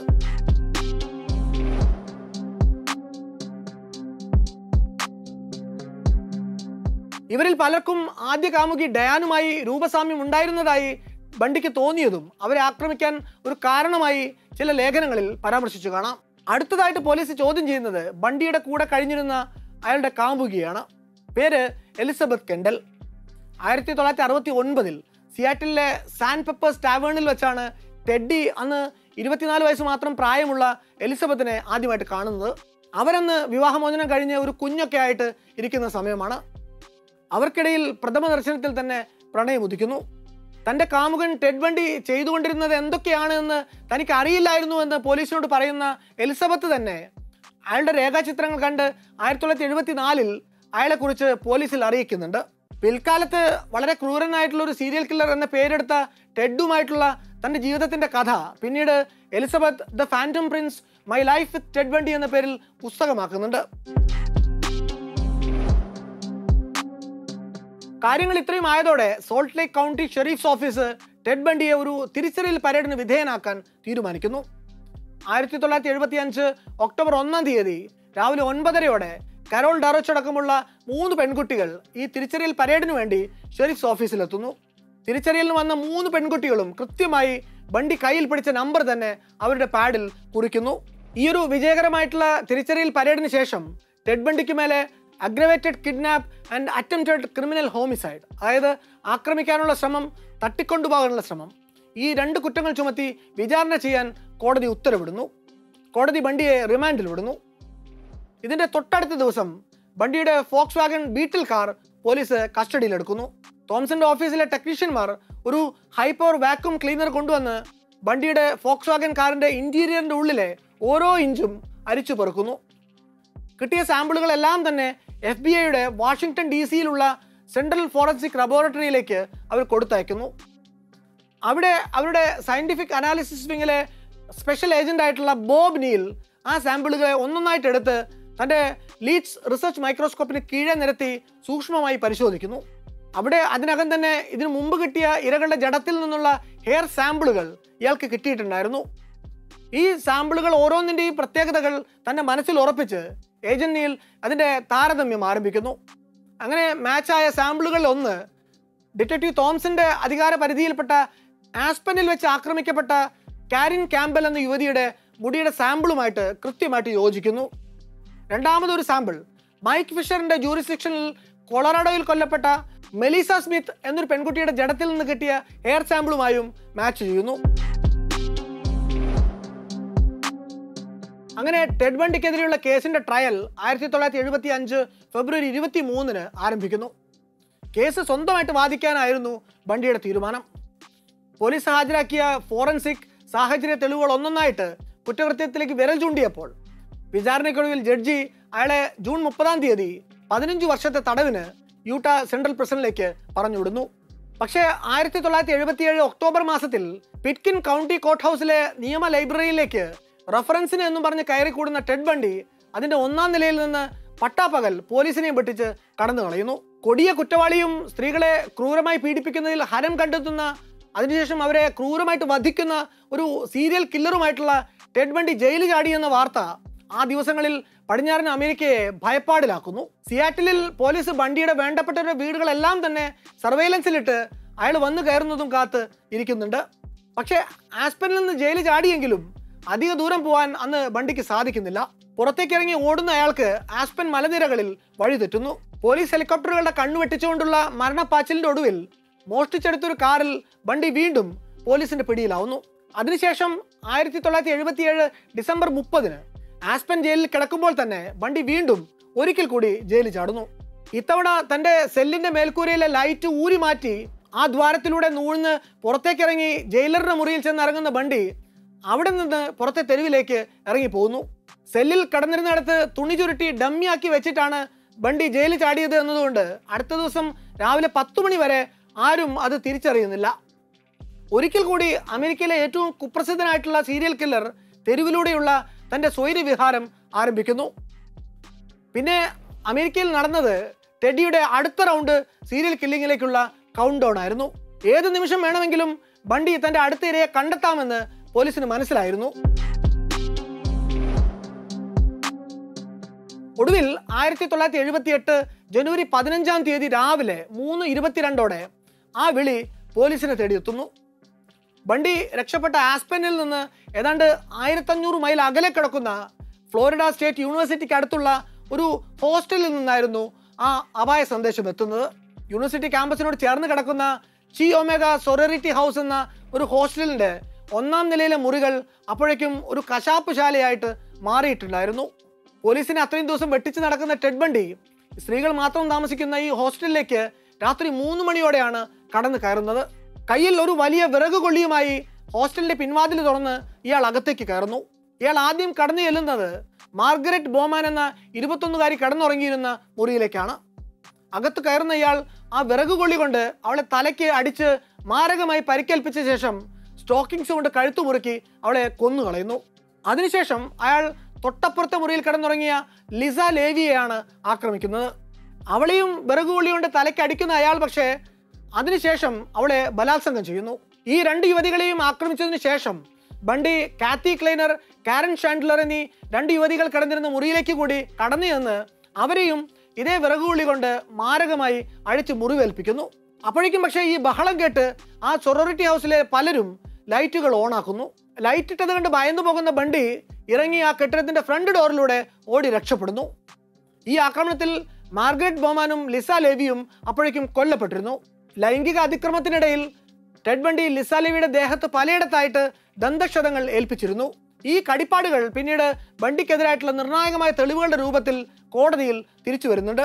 ഇവരിൽ പലർക്കും ആദ്യ കാമുകി ഡയാനുമായി രൂപസാമ്യം ഉണ്ടായിരുന്നതായി ബണ്ടിക്ക് തോന്നിയതും അവരെ ആക്രമിക്കാൻ ഒരു കാരണമായി ചില ലേഖനങ്ങളിൽ പരാമർശിച്ചു കാണാം അടുത്തതായിട്ട് പോലീസ് ചോദ്യം ചെയ്യുന്നത് ബണ്ടിയുടെ കൂടെ കഴിഞ്ഞിരുന്ന അയാളുടെ കാമുകിയാണ് പേര് എലിസബത്ത് കെൻഡൽ ആയിരത്തി തൊള്ളായിരത്തി അറുപത്തി ഒൻപതിൽ സിയാറ്റിലെ സാൻ പെപ്പേഴ്സ് ടാവേണിൽ വെച്ചാണ് ടെഡി അന്ന് ഇരുപത്തിനാല് വയസ്സ് മാത്രം പ്രായമുള്ള എലിസബത്തിനെ ആദ്യമായിട്ട് കാണുന്നത് അവരന്ന് വിവാഹമോചനം കഴിഞ്ഞ് ഒരു കുഞ്ഞൊക്കെ ആയിട്ട് ഇരിക്കുന്ന സമയമാണ് അവർക്കിടയിൽ പ്രഥമ ദർശനത്തിൽ തന്നെ പ്രണയമുദിക്കുന്നു തന്റെ കാമുകൻ ടെഡ് ബണ്ടി ചെയ്തുകൊണ്ടിരുന്നത് എന്തൊക്കെയാണ് എന്ന് തനിക്ക് അറിയില്ലായിരുന്നു എന്ന് പോലീസിനോട് പറയുന്ന എലിസബത്ത് തന്നെ അയാളുടെ രേഖാചിത്രങ്ങൾ കണ്ട് ആയിരത്തി തൊള്ളായിരത്തി എഴുപത്തി നാലിൽ അയാളെക്കുറിച്ച് പോലീസിൽ അറിയിക്കുന്നുണ്ട് പിൽക്കാലത്ത് വളരെ ക്രൂരനായിട്ടുള്ള ഒരു സീരിയൽ കില്ലർ എന്ന പേരെടുത്ത ടെഡുമായിട്ടുള്ള തന്റെ ജീവിതത്തിന്റെ കഥ പിന്നീട് Elizabeth the Phantom Prince My Life with Ted Bundy എന്ന പേരിൽ പുസ്തകമാക്കുന്നുണ്ട് കാര്യങ്ങൾ ഇത്രയും ആയതോടെ Salt Lake County Sheriff's Office Ted ബണ്ടിയെ ഒരു തിരിച്ചറിയൽ പരേഡിന് വിധേയനാക്കാൻ തീരുമാനിക്കുന്നു ആയിരത്തി തൊള്ളായിരത്തി എഴുപത്തി അഞ്ച് ഒക്ടോബർ ഒന്നാം തീയതി രാവിലെ ഒൻപതരയോടെ കരോൾ ഡറോച്ച് അടക്കമുള്ള മൂന്ന് പെൺകുട്ടികൾ ഈ തിരിച്ചറിയൽ പരേഡിന് വേണ്ടി ഷെരീഫ്സ് ഓഫീസിലെത്തുന്നു തിരിച്ചറിയലിന് വന്ന മൂന്ന് പെൺകുട്ടികളും കൃത്യമായി ബണ്ടി കയ്യിൽ പിടിച്ച നമ്പർ തന്നെ അവരുടെ പാഡിൽ കുറിക്കുന്നു ഈ ഒരു വിജയകരമായിട്ടുള്ള തിരിച്ചറിയൽ പരേഡിന് ശേഷം ടെഡ് ബണ്ടിക്ക് മേലെ aggravated kidnap and attempted criminal homicide അതായത് ആക്രമിക്കാനുള്ള ശ്രമം തട്ടിക്കൊണ്ടുപോകാനുള്ള ശ്രമം ഈ രണ്ട് കുറ്റങ്ങൾ ചുമത്തി വിചാരണ ചെയ്യാൻ കോടതി ഉത്തരവിടുന്നു കോടതി ബണ്ടിയെ റിമാൻഡിൽ വിടുന്നു ഇതിന്റെ തൊട്ടടുത്ത ദിവസം ബണ്ടിയുടെ Volkswagen Beetle car police കസ്റ്റഡിയിലെടുക്കുന്നു തോംസന്റെ ഓഫീസിലെ ടെക്നീഷ്യന്മാർ ഒരു ഹൈ പവർ വാക്യൂം ക്ലീനർ കൊണ്ടുവന്ന് ബണ്ടിയുടെ ഫോക്സ് വാഗൺ കാറിന്റെ ഇന്റീരിയറിന്റെ ഉള്ളിലെ ഓരോ ഇഞ്ചും അരിച്ചു പെറുക്കുന്നു കിട്ടിയ സാമ്പിളുകളെല്ലാം തന്നെ എഫ് ബി ഐയുടെ വാഷിംഗ്ടൺ ഡി സിയിലുള്ള സെൻട്രൽ ഫോറൻസിക് ലബോറട്ടറിയിലേക്ക് അവർ കൊടുത്തയക്കുന്നു അവിടെ അവരുടെ സയന്റിഫിക് അനാലിസിസ് വിങ്ങിലെ സ്പെഷ്യൽ ഏജന്റ് ആയിട്ടുള്ള ബോബ് നീൽ ആ സാമ്പിളുകളെ ഒന്നൊന്നായിട്ട് എടുത്ത് തൻ്റെ ലീഡ്സ് റിസർച്ച് മൈക്രോസ്കോപ്പിന് കീഴെ നിരത്തി സൂക്ഷ്മമായി പരിശോധിക്കുന്നു അവിടെ അതിനകം തന്നെ ഇതിനു മുമ്പ് കിട്ടിയ ഇരകളുടെ ജഡത്തിൽ നിന്നുള്ള ഹെയർ സാമ്പിളുകൾ ഇയാൾക്ക് കിട്ടിയിട്ടുണ്ടായിരുന്നു ഈ സാമ്പിളുകൾ ഓരോന്നിൻ്റെയും പ്രത്യേകതകൾ തൻ്റെ മനസ്സിൽ ഉറപ്പിച്ച് ഏജന്റ് നീൽ അതിൻ്റെ താരതമ്യം ആരംഭിക്കുന്നു അങ്ങനെ മാച്ചായ സാമ്പിളുകളിൽ ഒന്ന് ഡിറ്റക്റ്റീവ് തോംസന്റെ അധികാര പരിധിയിൽപ്പെട്ട ആസ്പനിൽ വെച്ച് ആക്രമിക്കപ്പെട്ട കാരിൻ ക്യാമ്പൽ എന്ന യുവതിയുടെ മുടിയുടെ സാമ്പിളുമായിട്ട് കൃത്യമായിട്ട് യോജിക്കുന്നു രണ്ടാമതൊരു സാമ്പിൾ മൈക്ക് ഫിഷറിന്റെ ജൂറിസ്ഡിക്ഷനിൽ കൊളറാഡോയിൽ കൊല്ലപ്പെട്ട മെലീസ സ്മിത്ത് എന്നൊരു പെൺകുട്ടിയുടെ ജഡത്തിൽ നിന്ന് കിട്ടിയ ഹെയർ സാമ്പിളുമായും മാച്ച് ചെയ്യുന്നു അങ്ങനെ ടെഡ് ബണ്ടിക്കെതിരെയുള്ള കേസിന്റെ ട്രയൽ ആയിരത്തി തൊള്ളായിരത്തി എഴുപത്തി അഞ്ച് ഫെബ്രുവരി ഇരുപത്തി മൂന്നിന് ആരംഭിക്കുന്നു കേസ് സ്വന്തമായിട്ട് വാദിക്കാനായിരുന്നു ബണ്ടിയുടെ തീരുമാനം പോലീസ് ഹാജരാക്കിയ ഫോറൻസിക് സാഹചര്യ തെളിവുകൾ ഒന്നൊന്നായിട്ട് കുറ്റകൃത്യത്തിലേക്ക് വിരൽ ചൂണ്ടിയപ്പോൾ വിചാരണയ്ക്കൊടുവിൽ ജഡ്ജി അയാളെ ജൂൺ മുപ്പതാം തീയതി പതിനഞ്ച് വർഷത്തെ തടവിന് യൂട്ട സെൻട്രൽ പ്രസനിലേക്ക് പറഞ്ഞുവിടുന്നു പക്ഷേ ആയിരത്തി തൊള്ളായിരത്തി എഴുപത്തിയേഴ് ഒക്ടോബർ മാസത്തിൽ പിറ്റ്കിൻ കൗണ്ടി കോർട്ട് ഹൗസിലെ നിയമ ലൈബ്രറിയിലേക്ക് റഫറൻസിന് എന്നും പറഞ്ഞ് കയറിക്കൂടുന്ന ടെഡ് ബണ്ടി അതിന്റെ ഒന്നാം നിലയിൽ നിന്ന് പട്ടാപ്പകൽ പോലീസിനെയും വെട്ടിച്ച് കടന്നു കളയുന്നു കൊടിയ കുറ്റവാളിയും സ്ത്രീകളെ ക്രൂരമായി പീഡിപ്പിക്കുന്നതിൽ ഹരം കണ്ടെത്തുന്ന അതിനുശേഷം അവരെ ക്രൂരമായിട്ട് വധിക്കുന്ന ഒരു സീരിയൽ കില്ലറുമായിട്ടുള്ള ടെഡ് ബണ്ടി ജയിലിൽ ചാടിയെന്ന വാർത്ത ആ ദിവസങ്ങളിൽ പടിഞ്ഞാറൻ അമേരിക്കയെ ഭയപ്പാടിലാക്കുന്നു സിയാറ്റിലിൽ പോലീസ് ബണ്ടിയുടെ വേണ്ടപ്പെട്ടവരുടെ വീടുകളെല്ലാം തന്നെ സർവൈലൻസിലിട്ട് അയാൾ വന്നു കയറുന്നതും കാത്ത് ഇരിക്കുന്നുണ്ട് പക്ഷേ ആസ്പനിൽ നിന്ന് ജയിലിൽ ചാടിയെങ്കിലും അധിക ദൂരം പോകാൻ അന്ന് ബണ്ടിക്ക് സാധിക്കുന്നില്ല പുറത്തേക്ക് ഇറങ്ങി ഓടുന്ന അയാൾക്ക് ആസ്പൻ മലനിരകളിൽ വഴി തെറ്റുന്നു പോലീസ് ഹെലികോപ്റ്ററുകളുടെ കണ്ണു വെട്ടിച്ചുകൊണ്ടുള്ള മരണപ്പാച്ചിലിന്റെ ഒടുവിൽ മോഷ്ടിച്ചെടുത്തൊരു കാറിൽ ബണ്ടി വീണ്ടും പോലീസിന്റെ പിടിയിലാവുന്നു അതിനുശേഷം ആയിരത്തി തൊള്ളായിരത്തി എഴുപത്തിയേഴ് ഡിസംബർ മുപ്പതിന് ആസ്പൻ ജയിലിൽ കിടക്കുമ്പോൾ തന്നെ ബണ്ടി വീണ്ടും ഒരിക്കൽ കൂടി ജയിലിൽ ചാടുന്നു ഇത്തവണ തന്റെ സെല്ലിന്റെ മേൽക്കൂരയിലെ ലൈറ്റ് ഊരി മാറ്റി ആ ദ്വാരത്തിലൂടെ നൂഴ്ന്ന് പുറത്തേക്കിറങ്ങി ജയിലറുടെ മുറിയിൽ ചെന്ന് ഇറങ്ങുന്ന ബണ്ടി അവിടെ നിന്ന് പുറത്തെ തെരുവിലേക്ക് ഇറങ്ങി പോകുന്നു സെല്ലിൽ കടന്നിരുന്നിടത്ത് തുണി ചുരുട്ടി ഡമ്മിയാക്കി വെച്ചിട്ടാണ് ബണ്ടി ജയിലിൽ ചാടിയത് എന്നതുകൊണ്ട് അടുത്ത ദിവസം രാവിലെ പത്തു മണി വരെ ആരും അത് തിരിച്ചറിയുന്നില്ല ഒരിക്കൽ കൂടി അമേരിക്കയിലെ ഏറ്റവും കുപ്രസിദ്ധനായിട്ടുള്ള സീരിയൽ കില്ലർ തെരുവിലൂടെയുള്ള തന്റെ സ്വൈര്യവിഹാരം ആരംഭിക്കുന്നു പിന്നെ അമേരിക്കയിൽ നടന്നത് ടെഡിയുടെ അടുത്ത റൗണ്ട് സീരിയൽ കില്ലിങ്ങിലേക്കുള്ള കൗണ്ട് ഡൗൺ ആയിരുന്നു ഏത് നിമിഷം വേണമെങ്കിലും ബണ്ടി തന്റെ അടുത്ത ഇരയെ കണ്ടെത്താമെന്ന് പോലീസിന് മനസ്സിലായിരുന്നു ഒടുവിൽ ആയിരത്തി തൊള്ളായിരത്തി എഴുപത്തി എട്ട് ജനുവരി പതിനഞ്ചാം തീയതി രാവിലെ മൂന്ന് ഇരുപത്തിരണ്ടോടെ ആ വിളി പോലീസിനെ തേടിയെത്തുന്നു ബണ്ടി രക്ഷപ്പെട്ട ആസ്പെനിൽ നിന്ന് ഏതാണ്ട് ആയിരത്തഞ്ഞൂറ് മൈൽ അകലെ കിടക്കുന്ന ഫ്ലോറിഡ സ്റ്റേറ്റ് യൂണിവേഴ്സിറ്റിക്ക് അടുത്തുള്ള ഒരു ഹോസ്റ്റലിൽ നിന്നായിരുന്നു ആ അപായ സന്ദേശം എത്തുന്നത് യൂണിവേഴ്സിറ്റി ക്യാമ്പസിനോട് ചേർന്ന് കിടക്കുന്ന ചി ഒമേഗ സൊററിറ്റി ഹൗസ് എന്ന ഒരു ഹോസ്റ്റലിന്റെ ഒന്നാം നിലയിലെ മുറികൾ അപ്പോഴേക്കും ഒരു കശാപ്പ് ശാലയായിട്ട് മാറിയിട്ടുണ്ടായിരുന്നു പോലീസിനെ അത്രയും ദിവസം വെട്ടിച്ച് നടക്കുന്ന ടെഡ് ബണ്ടി സ്ത്രീകൾ മാത്രം താമസിക്കുന്ന ഈ ഹോസ്റ്റലിലേക്ക് രാത്രി മൂന്ന് മണിയോടെയാണ് കടന്നു കയറുന്നത് കയ്യിൽ ഒരു വലിയ വിറക് കൊള്ളിയുമായി ഹോസ്റ്റലിന്റെ പിൻവാതിൽ തുറന്ന് ഇയാൾ അകത്തേക്ക് കയറുന്നു ഇയാൾ ആദ്യം കടന്നു ചെല്ലുന്നത് മാർഗരറ്റ് ബോമാൻ എന്ന ഇരുപത്തൊന്നുകാരി കടന്നുറങ്ങിയിരുന്ന മുറിയിലേക്കാണ് അകത്ത് കയറുന്ന ഇയാൾ ആ വിറക് കൊള്ളി കൊണ്ട് അവളെ തലയ്ക്ക് അടിച്ച് മാരകമായി പരിക്കേൽപ്പിച്ച ശേഷം സ്റ്റോക്കിങ്സ് കൊണ്ട് കഴുത്തു മുറുക്കി അവളെ കൊന്നുകളയുന്നു അതിനുശേഷം അയാൾ തൊട്ടപ്പുറത്തെ മുറിയിൽ കിടന്നുറങ്ങിയ ലിസ ലേവിയെയാണ് ആക്രമിക്കുന്നത് അവളെയും വിറക് കൊള്ളി കൊണ്ട് തലയ്ക്ക് അടിക്കുന്ന അയാൾ പക്ഷേ അതിനുശേഷം അവളെ ബലാത്സംഗം ചെയ്യുന്നു ഈ രണ്ട് യുവതികളെയും ആക്രമിച്ചതിന് ശേഷം ബണ്ടി കാത്തി ക്ലൈനർ കാരൻ ഷാൻഡ്ലർ എന്നീ രണ്ട് യുവതികൾ കിടന്നിരുന്ന മുറിയിലേക്ക് കൂടി കടന്നു ചെന്ന് അവരെയും ഇതേ വിറകുള്ളി കൊണ്ട് മാരകമായി അഴിച്ച് മുറിവേൽപ്പിക്കുന്നു അപ്പോഴേക്കും പക്ഷേ ഈ ബഹളം കേട്ട് ആ സൊറോറിറ്റി ഹൗസിലെ പലരും ലൈറ്റുകൾ ഓണാക്കുന്നു ലൈറ്റ് ഇട്ടത് കണ്ട് ഭയന്നു പോകുന്ന ബണ്ടി ഇറങ്ങി ആ കെട്ടിടത്തിന്റെ ഫ്രണ്ട് ഡോറിലൂടെ ഓടി രക്ഷപ്പെടുന്നു ഈ ആക്രമണത്തിൽ മാർഗരറ്റ് ബോമാനും ലിസ ലേവിയും അപ്പോഴേക്കും കൊല്ലപ്പെട്ടിരുന്നു ലൈംഗിക അതിക്രമത്തിനിടയിൽ ടെഡ് ബണ്ടി ലിസ ലേവിയുടെ ദേഹത്ത് പലയിടത്തായിട്ട് ദന്തക്ഷതങ്ങൾ ഏൽപ്പിച്ചിരുന്നു ഈ കടിപ്പാടുകൾ പിന്നീട് ബണ്ടിക്കെതിരായിട്ടുള്ള നിർണായകമായ തെളിവുകളുടെ രൂപത്തിൽ കോടതിയിൽ തിരിച്ചു വരുന്നുണ്ട്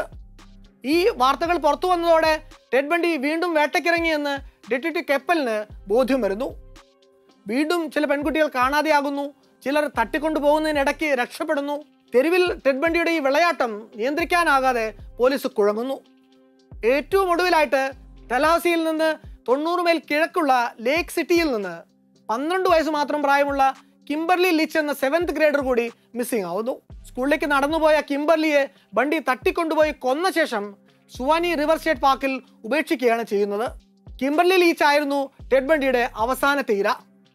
ഈ വാർത്തകൾ പുറത്തു വന്നതോടെ ടെഡ് ബണ്ടി വീണ്ടും വേട്ടയ്ക്കിറങ്ങിയെന്ന് ഡിറ്റക്റ്റീവ് കെപ്പലിന് ബോധ്യം വരുന്നു വീണ്ടും ചില പെൺകുട്ടികൾ കാണാതെയാകുന്നു ചിലർ തട്ടിക്കൊണ്ടു പോകുന്നതിനിടയ്ക്ക് രക്ഷപ്പെടുന്നു തെരുവിൽ ടെഡ് ബണ്ടിയുടെ ഈ വിളയാട്ടം നിയന്ത്രിക്കാനാകാതെ പോലീസ് കുഴങ്ങുന്നു ഏറ്റവും ഒടുവിലായിട്ട് തെലാസിയിൽ നിന്ന് തൊണ്ണൂറ് മൈൽ കിഴക്കുള്ള ലേക്ക് സിറ്റിയിൽ നിന്ന് പന്ത്രണ്ട് വയസ്സ് മാത്രം പ്രായമുള്ള കിംബർലി ലിച്ച് എന്ന സെവൻത് ഗ്രേഡർ കൂടി മിസ്സിംഗ് ആവുന്നു സ്കൂളിലേക്ക് നടന്നുപോയ കിംബർലിയെ ബണ്ടി തട്ടിക്കൊണ്ടുപോയി കൊന്ന ശേഷം സുവാനി റിവർ സ്റ്റേറ്റ് പാർക്കിൽ ഉപേക്ഷിക്കുകയാണ് ചെയ്യുന്നത് കിംബർലി ലീച്ച് ആയിരുന്നു ടെഡ് ബണ്ടിയുടെ അവസാനത്തെ ഇര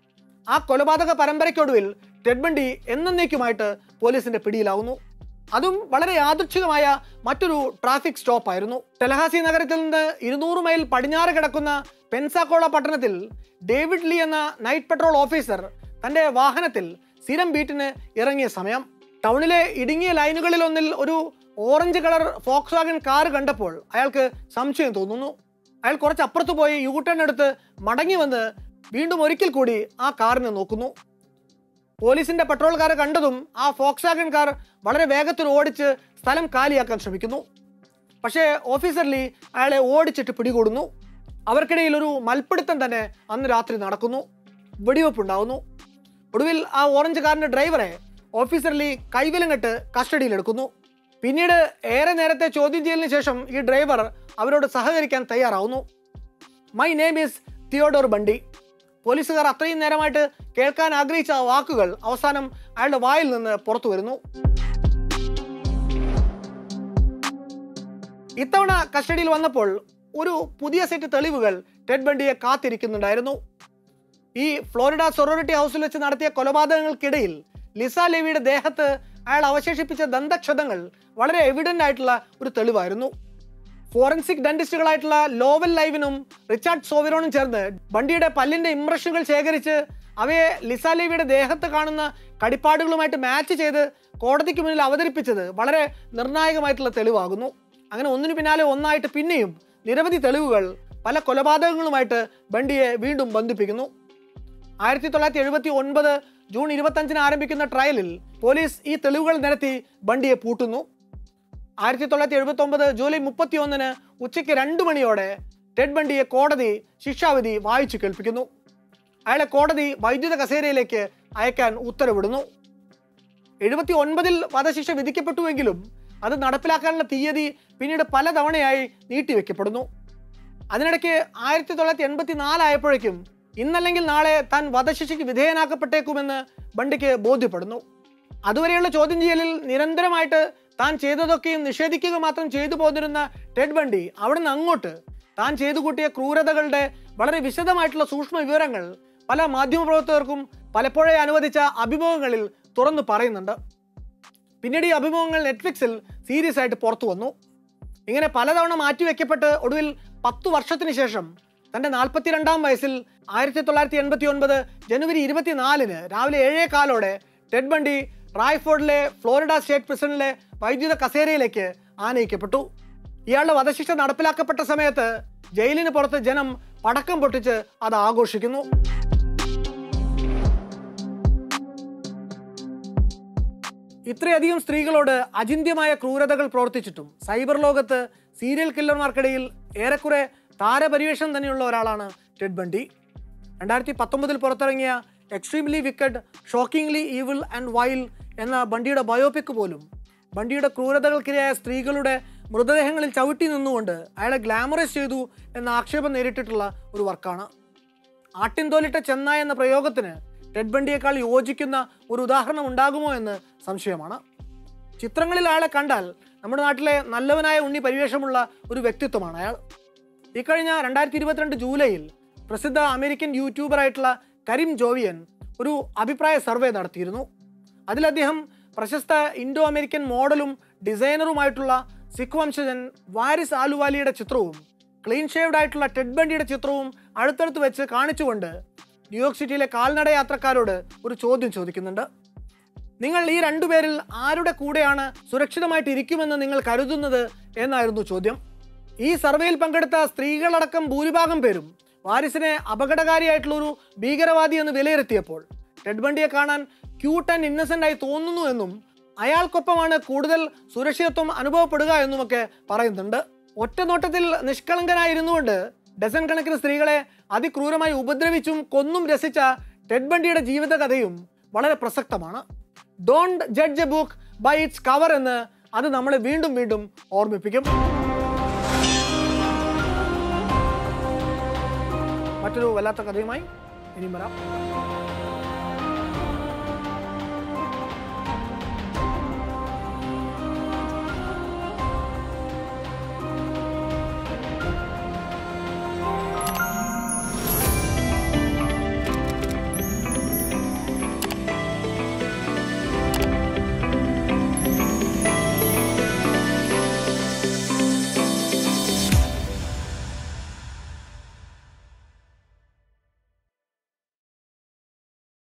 ആ കൊലപാതക പരമ്പരയ്ക്കൊടുവിൽ ടെഡ് ബണ്ടി എന്നേക്കുമായിട്ട് പോലീസിന്റെ പിടിയിലാവുന്നു അതും വളരെ യാദൃച്ഛികമായ മറ്റൊരു ട്രാഫിക് സ്റ്റോപ്പ് ആയിരുന്നു ടെലഹാസി നഗരത്തിൽ നിന്ന് ഇരുന്നൂറ് മൈൽ പടിഞ്ഞാറ് കിടക്കുന്ന പെൻസാക്കോള പട്ടണത്തിൽ ഡേവിഡ് ലീ എന്ന നൈറ്റ് പെട്രോൾ ഓഫീസർ തന്റെ വാഹനത്തിൽ സ്ഥിരം ബീറ്റിന് ഇറങ്ങിയ സമയം ടൗണിലെ ഇടുങ്ങിയ ലൈനുകളിൽ ഒന്നിൽ ഒരു orange colour Volkswagen car കണ്ടപ്പോൾ അയാൾക്ക് സംശയം തോന്നുന്നു അയാൾ കുറച്ച് അപ്പുറത്ത് പോയി യൂ ടേൺ എടുത്ത് മടങ്ങി വന്ന് വീണ്ടും ഒരിക്കൽ കൂടി ആ കാറിനെ നോക്കുന്നു പോലീസിന്റെ പെട്രോൾ കാർ കണ്ടതും ആ ഫോക്സ് വാഗൺ കാർ വളരെ വേഗത്തിൽ ഓടിച്ച് സ്ഥലം കാലിയാക്കാൻ ശ്രമിക്കുന്നു പക്ഷേ ഓഫീസർ ലീ അയാളെ ഓടിച്ചിട്ട് പിടികൂടുന്നു അവർക്കിടയിൽ ഒരു മൽപ്പിടുത്തം തന്നെ അന്ന് രാത്രി നടക്കുന്നു വെടിവെപ്പുണ്ടാവുന്നു ഒടുവിൽ ആ ഓറഞ്ച് കാറിന്റെ ഡ്രൈവറെ ഓഫീസർ ലീ കൈവിലം കെട്ട് കസ്റ്റഡിയിലെടുക്കുന്നു പിന്നീട് ഏറെ നേരത്തെ ചോദ്യം ചെയ്യലിന് ശേഷം ഈ ഡ്രൈവർ അവരോട് സഹകരിക്കാൻ തയ്യാറാവുന്നു my name is Theodore Bundy പോലീസുകാർ അത്രയും നേരമായിട്ട് കേൾക്കാൻ ആഗ്രഹിച്ച ആ വാക്കുകൾ അവസാനം അയാളുടെ വായിൽ നിന്ന് പുറത്തു വരുന്നു ഇത്തവണ കസ്റ്റഡിയിൽ വന്നപ്പോൾ ഒരു പുതിയ സെറ്റ് തെളിവുകൾ ടെഡ് ബണ്ടിയെ കാത്തിരിക്കുന്നുണ്ടായിരുന്നു ഈ ഫ്ലോറിഡ സൊറോറിറ്റി ഹൗസിൽ വെച്ച് നടത്തിയ കൊലപാതകങ്ങൾക്കിടയിൽ ലിസ ലെവിയുടെ ദേഹത്ത് അയാൾ അവശേഷിപ്പിച്ച ദന്തക്ഷതങ്ങൾ വളരെ എവിഡന്റ് ആയിട്ടുള്ള ഒരു തെളിവായിരുന്നു ഫോറൻസിക് ഡെന്റിസ്റ്റുകളായിട്ടുള്ള ലോവൽ ലൈവിനും റിച്ചാർഡ് സോവിറോണും ചേർന്ന് ബണ്ടിയുടെ പല്ലിന്റെ ഇംപ്രഷനുകൾ ശേഖരിച്ച് അവയെ ലിസ ലേവിയുടെ ദേഹത്ത് കാണുന്ന കടിപ്പാടുകളുമായിട്ട് മാച്ച് ചെയ്ത് കോടതിക്ക് മുന്നിൽ അവതരിപ്പിച്ചത് വളരെ നിർണായകമായിട്ടുള്ള തെളിവാകുന്നു അങ്ങനെ ഒന്നിനു പിന്നാലെ ഒന്നായിട്ട് പിന്നെയും നിരവധി തെളിവുകൾ പല കൊലപാതകങ്ങളുമായിട്ട് ബണ്ടിയെ വീണ്ടും ബന്ധിപ്പിക്കുന്നു ആയിരത്തി തൊള്ളായിരത്തി എഴുപത്തി ഒൻപത് ജൂൺ ഇരുപത്തഞ്ചിന് ആരംഭിക്കുന്ന ട്രയലിൽ പോലീസ് ഈ തെളിവുകൾ നിരത്തി ബണ്ടിയെ പൂട്ടുന്നു ആയിരത്തി തൊള്ളായിരത്തി എഴുപത്തി ഒമ്പത് ജൂലൈ മുപ്പത്തി ഒന്നിന് ഉച്ചയ്ക്ക് രണ്ട് മണിയോടെ ടെഡ് ബണ്ടിയെ കോടതി ശിക്ഷാവിധി വായിച്ചു കേൾപ്പിക്കുന്നു അയാളെ കോടതി വൈദ്യുത കസേരയിലേക്ക് അയക്കാൻ ഉത്തരവിടുന്നു എഴുപത്തി ഒൻപതിൽ വധശിക്ഷ വിധിക്കപ്പെട്ടുവെങ്കിലും അത് നടപ്പിലാക്കാനുള്ള തീയതി പിന്നീട് പലതവണയായി നീട്ടിവെക്കപ്പെടുന്നു അതിനിടയ്ക്ക് ആയിരത്തി തൊള്ളായിരത്തി എൺപത്തി നാലായപ്പോഴേക്കും ഇന്നല്ലെങ്കിൽ നാളെ താൻ വധശിക്ഷയ്ക്ക് വിധേയനാക്കപ്പെട്ടേക്കുമെന്ന് ബണ്ടിക്ക് ബോധ്യപ്പെടുന്നു അതുവരെയുള്ള ചോദ്യം ചെയ്യലിൽ നിരന്തരമായിട്ട് താൻ ചെയ്തതൊക്കെയും നിഷേധിക്കുക മാത്രം ചെയ്തു പോന്നിരുന്ന ടെഡ് ബണ്ടി അവിടുന്ന് അങ്ങോട്ട് താൻ ചെയ്തു കൂട്ടിയ ക്രൂരതകളുടെ വളരെ വിശദമായിട്ടുള്ള സൂക്ഷ്മ വിവരങ്ങൾ പല മാധ്യമപ്രവർത്തകർക്കും പലപ്പോഴേ അനുവദിച്ച അഭിമുഖങ്ങളിൽ തുറന്നു പറയുന്നുണ്ട് പിന്നീട് ഈ അഭിമുഖങ്ങൾ നെറ്റ്ഫ്ലിക്സിൽ സീരീസ് ആയിട്ട് പുറത്തു വന്നു ഇങ്ങനെ പലതവണ മാറ്റിവെക്കപ്പെട്ട് ഒടുവിൽ പത്തു വർഷത്തിന് ശേഷം തന്റെ നാൽപ്പത്തിരണ്ടാം വയസ്സിൽ ആയിരത്തി തൊള്ളായിരത്തി എൺപത്തി ഒൻപത് ജനുവരി ഇരുപത്തിനാലിന് രാവിലെ ഏഴേ കാലോടെ ടെഡ് ബണ്ടി റായ്ഫോർഡിലെ ഫ്ലോറിഡ സ്റ്റേറ്റ് പ്രസിഡന്റിലെ വൈദ്യുത കസേരയിലേക്ക് ആനയിക്കപ്പെട്ടു ഇയാളുടെ വധശിക്ഷ നടപ്പിലാക്കപ്പെട്ട സമയത്ത് ജയിലിന് പുറത്ത് ജനം പടക്കം പൊട്ടിച്ച് അത് ആഘോഷിക്കുന്നു ഇത്രയധികം സ്ത്രീകളോട് അചിന്യമായ ക്രൂരതകൾ പ്രവർത്തിച്ചിട്ടും സൈബർ ലോകത്ത് സീരിയൽ കില്ലർമാർക്കിടയിൽ ഏറെക്കുറെ താരപരിവേഷം തന്നെയുള്ള ഒരാളാണ് ടെഡ് ബണ്ടി രണ്ടായിരത്തി പത്തൊമ്പതിൽ പുറത്തിറങ്ങിയ Extremely Wicked Shockingly Evil and Vile എന്ന ബണ്ടിയുടെ ബയോപിക് പോലും ബണ്ടിയുടെ ക്രൂരതകൾക്കിരയായ സ്ത്രീകളുടെ മൃതദേഹങ്ങളിൽ ചവിട്ടി നിന്നുകൊണ്ട് അയാളെ ഗ്ലാമറൈസ് ചെയ്തു എന്ന ആക്ഷേപം നേരിട്ടിട്ടുള്ള ഒരു വർക്കാണ് ആട്ടിൻതോലിട്ട ചെന്നായ എന്ന പ്രയോഗത്തിന് ടെഡ് ബണ്ടിയേക്കാൾ യോജിക്കുന്ന ഒരു ഉദാഹരണം ഉണ്ടാകുമോ എന്ന് സംശയമാണ് ചിത്രങ്ങളിൽ അയാളെ കണ്ടാൽ നമ്മുടെ നാട്ടിലെ നല്ലവനായ ഉണ്ണി പരിവേഷമുള്ള ഒരു വ്യക്തിത്വമാണ് അയാൾ ഇക്കഴിഞ്ഞ രണ്ടായിരത്തി ഇരുപത്തിരണ്ട് ജൂലൈയിൽ പ്രസിദ്ധ അമേരിക്കൻ യൂട്യൂബറായിട്ടുള്ള കരീം ജോവിയൻ ഒരു അഭിപ്രായ സർവേ നടത്തിയിരുന്നു അതിൽ അദ്ദേഹം പ്രശസ്ത ഇൻഡോ അമേരിക്കൻ മോഡലും ഡിസൈനറുമായിട്ടുള്ള സിഖ് വംശജൻ വാരിസ് ആലുവാലിയുടെ ചിത്രവും ക്ലീൻ ഷേവ്ഡ് ആയിട്ടുള്ള ടെഡ് ബണ്ടിയുടെ ചിത്രവും അടുത്തടുത്ത് വെച്ച് കാണിച്ചുകൊണ്ട് ന്യൂയോർക്ക് സിറ്റിയിലെ കാൽനട യാത്രക്കാരോട് ഒരു ചോദ്യം ചോദിക്കുന്നുണ്ട് നിങ്ങൾ ഈ രണ്ടുപേരിൽ ആരുടെ കൂടെയാണ് സുരക്ഷിതമായിട്ട് ഇരിക്കുമെന്ന് നിങ്ങൾ കരുതുന്നത് എന്നായിരുന്നു ചോദ്യം ഈ സർവേയിൽ പങ്കെടുത്ത സ്ത്രീകളടക്കം ഭൂരിഭാഗം പേരും വാരിസിനെ അപകടകാരിയായിട്ടുള്ള ഒരു ഭീകരവാദി എന്ന് വിലയിരുത്തിയപ്പോൾ ടെഡ് ബണ്ടിയെ കാണാൻ ക്യൂട്ട് ആൻഡ് ഇന്നസെന്റ് ആയി തോന്നുന്നു എന്നും അയാൾക്കൊപ്പമാണ് കൂടുതൽ സുരക്ഷിതത്വം അനുഭവപ്പെടുക എന്നുമൊക്കെ പറയുന്നുണ്ട് ഒറ്റ നോട്ടത്തിൽ നിഷ്കളങ്കനായിരുന്നുകൊണ്ട് ഡസൻ കണക്കിന് സ്ത്രീകളെ അതിക്രൂരമായി ഉപദ്രവിച്ചും കൊന്നും രസിച്ച ടെഡ് ബണ്ടിയുടെ ജീവിതകഥയും വളരെ പ്രസക്തമാണ് don't judge a book by its cover എന്ന് അത് നമ്മളെ വീണ്ടും വീണ്ടും ഓർമ്മിപ്പിക്കും മറ്റൊരു വല്ലാത്ത കഥയുമായി ഇനിയും വരാം